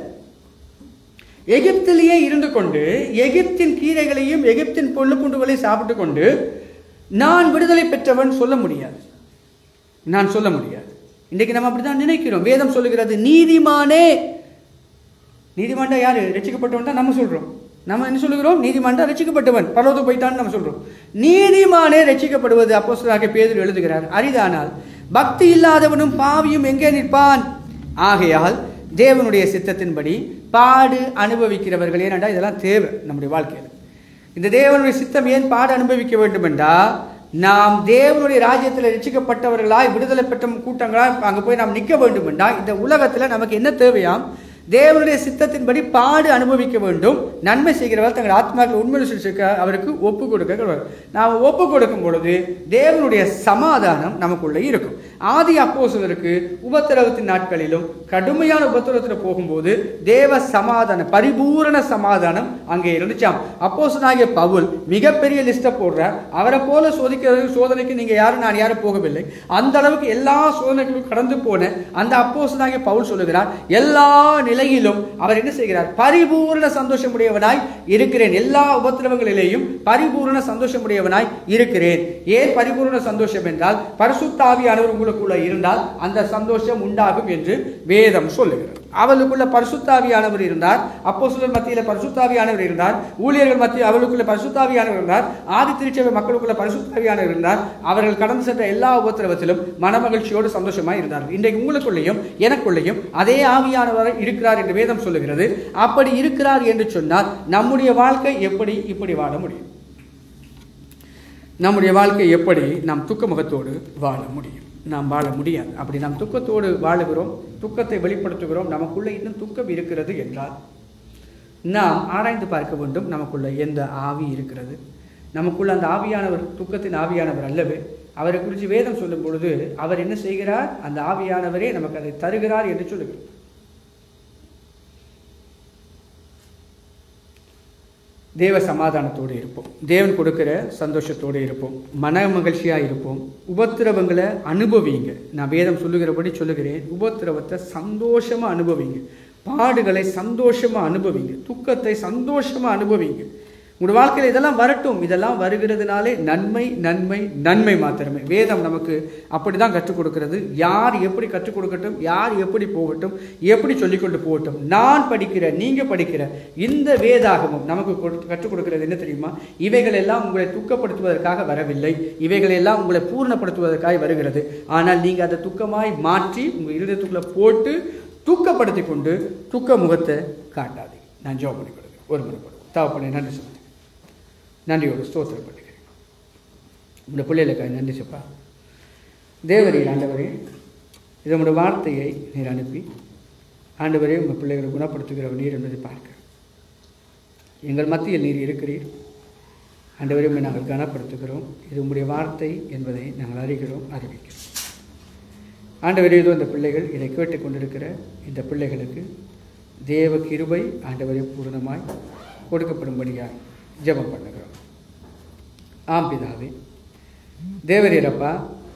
எகிப்திலேயே இருந்து கொண்டு எகிப்தின் கீரைகளையும் எகிப்தின் பொல்லு பூண்டுகளையும் சாப்பிட்டு கொண்டு நான் விடுதலை பெற்றவன் சொல்ல முடியாது நான் சொல்ல முடியாது இன்றைக்கு நம்ம அப்படிதான் நினைக்கிறோம் வேதம் சொல்லுகிறது நீதிமானே நீதிமான்டா யாரு ரட்சிக்கப்பட்டவன் தான் நம்ம சொல்றோம் நம்ம என்ன சொல்லுகிறோம் நீதிமான்டா ரட்சிக்கப்பட்டவன் பரவத்து போயிட்டான்னு நம்ம சொல்றோம் நீதிமானே ரட்சிக்கப்படுவது அப்போஸ்தலராகிய பேதுரு எழுதுகிறார் அரிதானால் பக்தி இல்லாதவனும் பாவியும் எங்கே நிற்பான் ஆகையால் தேவனுடைய சித்தத்தின்படி பாடு அனுபவிக்கிறவர்கள் ஏனண்டா இதெல்லாம் தேவை நம்முடைய வாழ்க்கையில் இந்த தேவனுடைய சித்தம் ஏன் பாடு அனுபவிக்க வேண்டும் என்றால் நாம் தேவனுடைய ராஜ்யத்தில் ரசிக்கப்பட்டவர்களாய் விடுதலை பெற்ற கூட்டங்களாய் அங்கே போய் நாம் நிற்க வேண்டும் என்றால் இந்த உலகத்தில் நமக்கு என்ன தேவையாம் தேவனுடைய சித்தத்தின்படி பாடு அனுபவிக்க வேண்டும் நன்மை செய்கிறவர் தங்கள் ஆத்மாக்கள் உண்மை விசுவாசிக்க அவருக்கு ஒப்பு கொடுக்க நாம் ஒப்பு கொடுக்கும் பொழுது தேவனுடைய சமாதானம் நமக்குள்ளே இருக்கும் ஆதி அப்போசதற்கு உபத்திரவத்தின் நாட்களிலும் கடுமையான உபத்திரவத்தில் போகும்போது தேவ சமாதானம் பரிபூரண சமாதானம் அங்கே இருந்துச்சாம் அப்போசனாகிய பவுல் மிகப்பெரிய லிஸ்ட்டை போடுறார் அவரை போல சோதிக்கிறது சோதனைக்கு நீங்க யாரும் நான் யாரும் போகவில்லை அந்த அளவுக்கு எல்லா சோதனைகளும் கடந்து போன அந்த அப்போசனாகிய பவுல் சொல்லுகிறார் எல்லா நிலையிலும் அவர் என்ன செய்கிறார் பரிபூர்ண சந்தோஷமுடையவனாய் இருக்கிறேன் எல்லா உபத்திரவங்களிலேயும் பரிபூர்ண சந்தோஷமுடையவனாய் இருக்கிறேன் ஏன் பரிபூர்ண சந்தோஷம் என்றால் பரிசுத்தாவியானவர் உங்களுக்குள்ள இருந்தால் அந்த சந்தோஷம் உண்டாகும் என்று வேதம் சொல்லுகிறது அவளுக்குள்ள பரிசுத்தாவியானவர் இருந்தார் அப்போ சிலர் மத்தியில் பரிசுத்தாவியானவர் இருந்தார் ஊழியர்கள் மத்தியில் அவளுக்குள்ள பரிசுத்தாவியானவர் இருந்தார் ஆதி திருச்சபை மக்களுக்குள்ள பரிசுத்தாவியானவர் இருந்தார் அவர்கள் கடந்து சென்ற எல்லா உபத்திரவத்திலும் மனமகிழ்ச்சியோடு சந்தோஷமாய் இருந்தார்கள் இன்றைக்கு உங்களுக்குள்ளேயும் எனக்குள்ளேயும் அதே ஆவியானவர் இருக்கிறார் என்று வேதம் சொல்லுகிறது அப்படி இருக்கிறார் என்று சொன்னால் நம்முடைய வாழ்க்கை எப்படி இப்படி வாழ முடியும் நம்முடைய வாழ்க்கை எப்படி நாம் துக்க முகத்தோடு வாழ முடியும் நாம் வாழ முடியாது அப்படி நாம் துக்கத்தோடு வாழுகிறோம் துக்கத்தை வெளிப்படுத்துகிறோம் நமக்குள்ள இன்னும் துக்கம் இருக்கிறது என்றால் நாம் ஆராய்ந்து பார்க்க வேண்டும் நமக்குள்ள எந்த ஆவி இருக்கிறது நமக்குள்ள அந்த ஆவியானவர் துக்கத்தின் ஆவியானவர் அல்லவே அவரை குறித்து வேதம் சொல்லும் பொழுது அவர் என்ன செய்கிறார் அந்த ஆவியானவரே நமக்கு அதை தருகிறார் என்று சொல்லுகிறார் தேவ சமாதானத்தோடு இருப்போம் தேவன் கொடுக்கிற சந்தோஷத்தோடு இருப்போம் மன மகிழ்ச்சியாக இருப்போம் உபத்திரவங்களை அனுபவிங்க நான் வேதம் சொல்லுகிறபடி சொல்லுகிறேன் உபத்திரவத்தை சந்தோஷமாக அனுபவிங்க பாடுகளை சந்தோஷமாக அனுபவிங்க துக்கத்தை சந்தோஷமாக அனுபவிங்க உங்களோட வாழ்க்கையில் இதெல்லாம் வரட்டும் இதெல்லாம் வருகிறதுனாலே நன்மை நன்மை நன்மை மாத்திரமே வேதம் நமக்கு அப்படி தான் கற்றுக் கொடுக்கிறது யார் எப்படி கற்றுக் கொடுக்கட்டும் யார் எப்படி போகட்டும் எப்படி சொல்லிக்கொண்டு போகட்டும் நான் படிக்கிற நீங்கள் படிக்கிற இந்த வேதாகமும் நமக்கு கொடு- கற்றுக் கொடுக்கிறது என்ன தெரியுமா இவைகள் எல்லாம் உங்களை துக்கப்படுத்துவதற்காக வரவில்லை இவைகள் எல்லாம் உங்களை பூர்ணப்படுத்துவதற்காக வருகிறது ஆனால் நீங்கள் அதை துக்கமாய் மாற்றி உங்கள் இருதயத்துக்குள்ளே போட்டு தூக்கப்படுத்தி கொண்டு துக்க முகத்தை காட்டாதீங்க நான் ஜோம் பண்ணி கொடுக்குறேன் ஒரு முறை போடுவோம் தவப்பனை நன்றி சொல்லுங்கள் நன்றியோடு ஸ்தோத்திரம் பண்ணுகிறேன் உங்களுடைய பிள்ளைகளுக்காக நன்றி சப்பா தேவரீர் ஆண்டவரே இது உங்களுடைய வார்த்தையை நீர் அனுப்பி ஆண்டவரே உங்கள் பிள்ளைகளை குணப்படுத்துகிற நீர் என்பதை பார்க்க எங்கள் மத்தியில் நீர் இருக்கிறீர் ஆண்டவரே உம்மை நாங்கள் கனப்படுத்துகிறோம் இது உங்களுடைய வார்த்தை என்பதை நாங்கள் அறிகிறோம் அறிவிக்கிறோம் ஆண்டவரே இதோ இந்த பிள்ளைகள் இதை கேட்டுக்கொண்டிருக்கிற இந்த பிள்ளைகளுக்கு தேவ கிருபை ஆண்டவரே பூரணமாய் கொடுக்கப்படும்படியாய் ஜெபம் பண்ணுகிறோம் ஆம் பிதாவே தேவரீரப்பா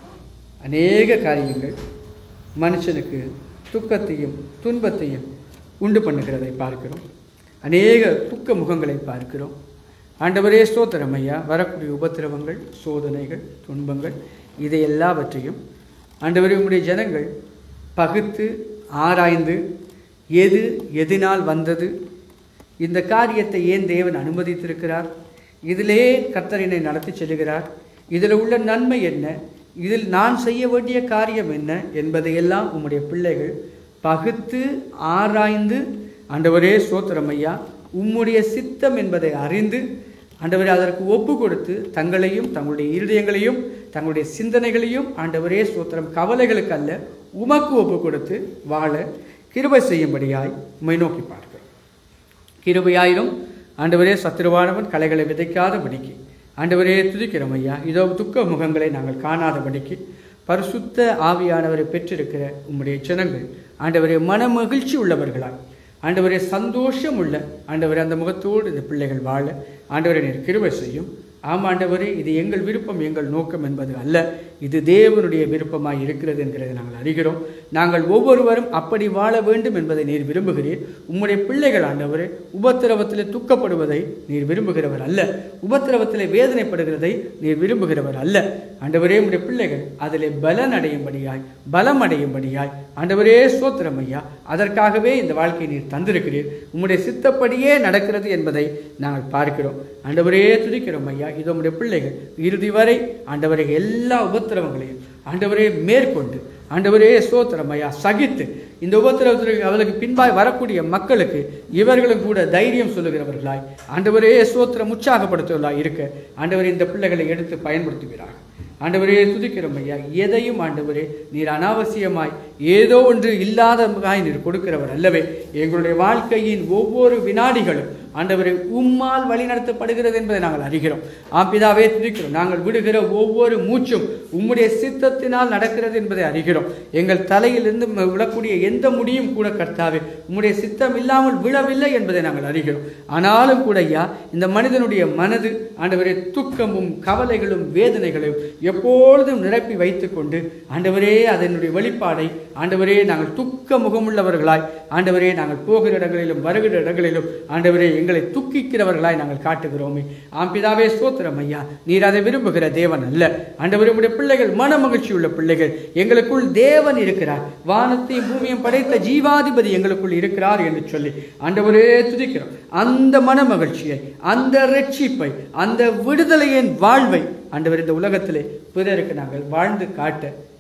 அநேக காரியங்கள் மனுஷனுக்கு துக்கத்தையும் துன்பத்தையும் உண்டு பண்ணுகிறதை பார்க்கிறோம் அநேக துக்க முகங்களை பார்க்கிறோம் ஆண்டவரே ஸ்தோத்திரம் ஐயா வரக்கூடிய உபத்திரவங்கள் சோதனைகள் துன்பங்கள் இதை எல்லாவற்றையும் ஆண்டவரே உம்முடைய ஜனங்கள் பகுத்து ஆராய்ந்து எது எதினால் வந்தது இந்த காரியத்தை ஏன் தேவன் அனுமதித்திருக்கிறார் இதிலே கர்த்தரினை நடத்தி செல்கிறார் இதில் உள்ள நன்மை என்ன இதில் நான் செய்ய வேண்டிய காரியம் என்ன என்பதையெல்லாம் உம்முடைய பிள்ளைகள் பகுத்து ஆராய்ந்து ஆண்டவரே சோத்திரம் ஐயா உம்முடைய சித்தம் என்பதை அறிந்து ஆண்டவரே அதற்கு ஒப்பு கொடுத்து தங்களையும் தங்களுடைய இருதயங்களையும் தங்களுடைய சிந்தனைகளையும் ஆண்டவரே சோத்திரம் கவலைகளுக்கு அல்ல உமக்கு ஒப்பு கொடுத்து வாழ கிருபை செய்யும்படியாய் உம்மை நோக்கி பார்க்கிறோம் கிருபையாயிரும் ஆண்டவரே சத்துருவானவன் கலைகளை விதைக்காதபடிக்கு ஆண்டவரே துதிக்கிறோம் ஐயா இதோ துக்க முகங்களை நாங்கள் காணாதபடிக்கு பரிசுத்த ஆவியானவரை பெற்றிருக்கிற உம்முடைய ஜனங்கள் ஆண்டவரே மன மகிழ்ச்சி உள்ளவர்களாய் ஆண்டவரே சந்தோஷம் உள்ள ஆண்டவரே அந்த முகத்தோடு இந்த பிள்ளைகள் வாழ ஆண்டவரே நீர் கிருபை செய்யும் ஆம் ஆண்டவரே இது எங்கள் விருப்பம் எங்கள் நோக்கம் என்பது அல்ல இது தேவனுடைய விருப்பமாய் இருக்கிறது என்கிறதை நாங்கள் அறிகிறோம் நாங்கள் ஒவ்வொருவரும் அப்படி வாழ வேண்டும் என்பதை நீர் விரும்புகிறீர் உம்முடைய பிள்ளைகள் ஆண்டவரே உபத்திரவத்திலே துக்கப்படுவதை நீர் விரும்புகிறவர் அல்ல உபத்திரவத்திலே வேதனைப்படுகிறதை நீர் விரும்புகிறவர் அல்ல ஆண்டவரே உம்முடைய பிள்ளைகள் அதிலே பலன் அடையும்படியாய் பலம் அடையும்படியாய் ஆண்டவரே சோத்திரம் ஐயா அதற்காகவே இந்த வாழ்க்கையை நீர் தந்திருக்கிறீர் உம்முடைய சித்தப்படியே நடக்கிறது என்பதை நாங்கள் பார்க்கிறோம் ஆண்டவரே துதிக்கிறோம் ஐயா இது உம்முடைய பிள்ளைகள் இறுதி வரை ஆண்டவரை எல்லா உபத்திரவங்களையும் ஆண்டவரே மேற்கொண்டு ஆண்டவரே சோத்திரம் ஐயா சகித்து இந்த உபத்திரவத்திற்கு அவளுக்கு பின்பாய் வரக்கூடிய மக்களுக்கு இவர்களும் கூட தைரியம் சொல்லுகிறவர்களாய் ஆண்டவரே சோத்திரம் உற்சாகப்படுத்துவர்களாய் இருக்க ஆண்டவரே இந்த பிள்ளைகளை எடுத்து பயன்படுத்துகிறார்கள் ஆண்டவரே துதிக்கிறோம் ஐயா எதையும் ஆண்டவரே நீர் அனாவசியமாய் ஏதோ ஒன்று இல்லாதமாய் நீர் கொடுக்கிறவர் அல்லவே எங்களுடைய வாழ்க்கையின் ஒவ்வொரு வினாடிகளும் ஆண்டவரை உம்மால் வழிநடத்தப்படுகிறது என்பதை நாங்கள் அறிகிறோம் ஆம்பிதாவே துதிக்கிறோம் நாங்கள் விடுகிற ஒவ்வொரு மூச்சும் உம்முடைய சித்தத்தினால் நடக்கிறது என்பதை அறிகிறோம் எங்கள் தலையிலிருந்து ம- விழக்கூடிய எந்த முடியும் கூட கர்த்தாவே உம்முடைய சித்தம் இல்லாமல் விழவில்லை என்பதை நாங்கள் அறிகிறோம் ஆனாலும் கூட ஐயா இந்த மனிதனுடைய மனது ஆண்டவரே துக்கமும் கவலைகளும் வேதனைகளையும் எப்பொழுதும் நிரப்பி வைத்துக்கொண்டு ஆண்டவரே அதனுடைய வெளிப்பாடை ஆண்டவரே நாங்கள் துக்க முகமுள்ளவர்களாய் ஆண்டவரே நாங்கள் போகிற இடங்களிலும் வருகிற இடங்களிலும் ஆண்டவரே எங்களை துக்கிக்கிறவர்களாய் நாங்கள் காட்டுகிறோமே ஆம் பிதாவே ஸ்தோத்திரம் ஐயா நீர் அதை விரும்புகிற தேவன் அல்ல ஆண்டவரே உம்முடைய பிள்ளைகள் மன மகிழ்ச்சி உள்ள பிள்ளைகள் எங்களுக்குள் தேவன் இருக்கிறார் வானத்தையும் பூமியும் படைத்த ஜீவாதிபதி எங்களுக்குள் இருக்கிறார் என்று சொல்லி ஆண்டவரே துதிக்கிறோம் அந்த மன மகிழ்ச்சியை அந்த ரட்சிப்பை அந்த விடுதலையின் வாழ்வை ஆண்டவர் இந்த உலகத்திலே பிறருக்கு நாங்கள் வாழ்ந்து காட்ட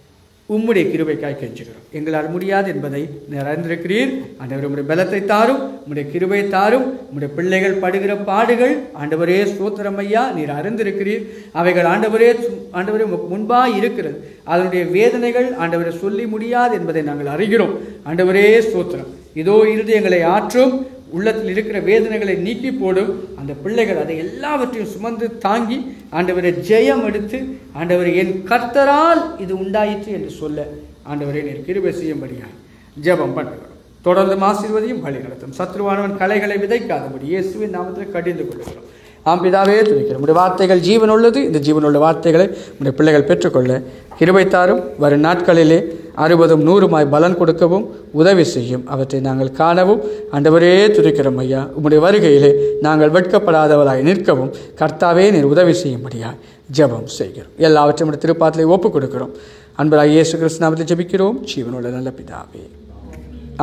உம்முடைய கிருபைக்காய் கெஞ்சுகிறோம் எங்களால் முடியாது என்பதை நீர் அறிந்திருக்கிறீர் ஆண்டவர் உம்முடைய பலத்தை தாரும் உம்முடைய கிருபை தாரும் உம்முடைய பிள்ளைகள் படுகிற பாடுகள் ஆண்டவரே ஸ்தோத்திரம் ஐயா நீர் அறிந்திருக்கிறீர் அவைகள் ஆண்டவரே சு- ஆண்டவரே உமக்கு முன்பாய் இருக்கிறது அதனுடைய வேதனைகள் ஆண்டவரை சொல்லி முடியாது என்பதை நாங்கள் அறிகிறோம் ஆண்டவரே ஸ்தோத்திரம் இதோ இருதயங்களை ஆற்றும் உள்ளத்தில் இருக்கிற வேதனைகளை நீக்கி போடும் அந்த பிள்ளைகள் அதை எல்லாவற்றையும் சுமந்து தாங்கி ஆண்டவரை ஜெயம் எடுத்து ஆண்டவரை என் கர்த்தரால் இது உண்டாயிற்று என்று சொல்ல ஆண்டவரை நீர் கிருபை செய்யும்படியாய் ஜெபம் பண்ணுகிறோம் தொடர்ந்து ஆசீர்வதியும் வழி நடத்தும் சத்ருவானவன் கலைகளை விதைக்காதபடி இயேசுவின் நாமத்தில் கடிந்து கொள்கிறோம் ஆம் பிதாவே துணிக்கிறோம் உடைய வார்த்தைகள் ஜீவன் உள்ளது இந்த ஜீவனுள்ள வார்த்தைகளை உடைய பிள்ளைகள் பெற்றுக்கொள்ள கிருபை தாரும் வரும் நாட்களிலே அறுபதும் நூறுமாய் பலன் கொடுக்கவும் உதவி செய்யும் அவற்றை நாங்கள் காணவும் ஆண்டவரே துதிக்கிறோம் ஐயா உம்முடைய வருகையிலே நாங்கள் வெட்கப்படாதவராய் நிற்கவும் கர்த்தாவே நீர் உதவி செய்யும்படியாய் ஜெபம் செய்கிறோம் எல்லாவற்றையும் உடைய திருப்பாத்திலே ஒப்புக் கொடுக்கிறோம் அன்பராய் இயேசு கிறிஸ்து நாமத்தில் ஜெபிக்கிறோம் ஜீவனுள்ள நல்ல பிதாவே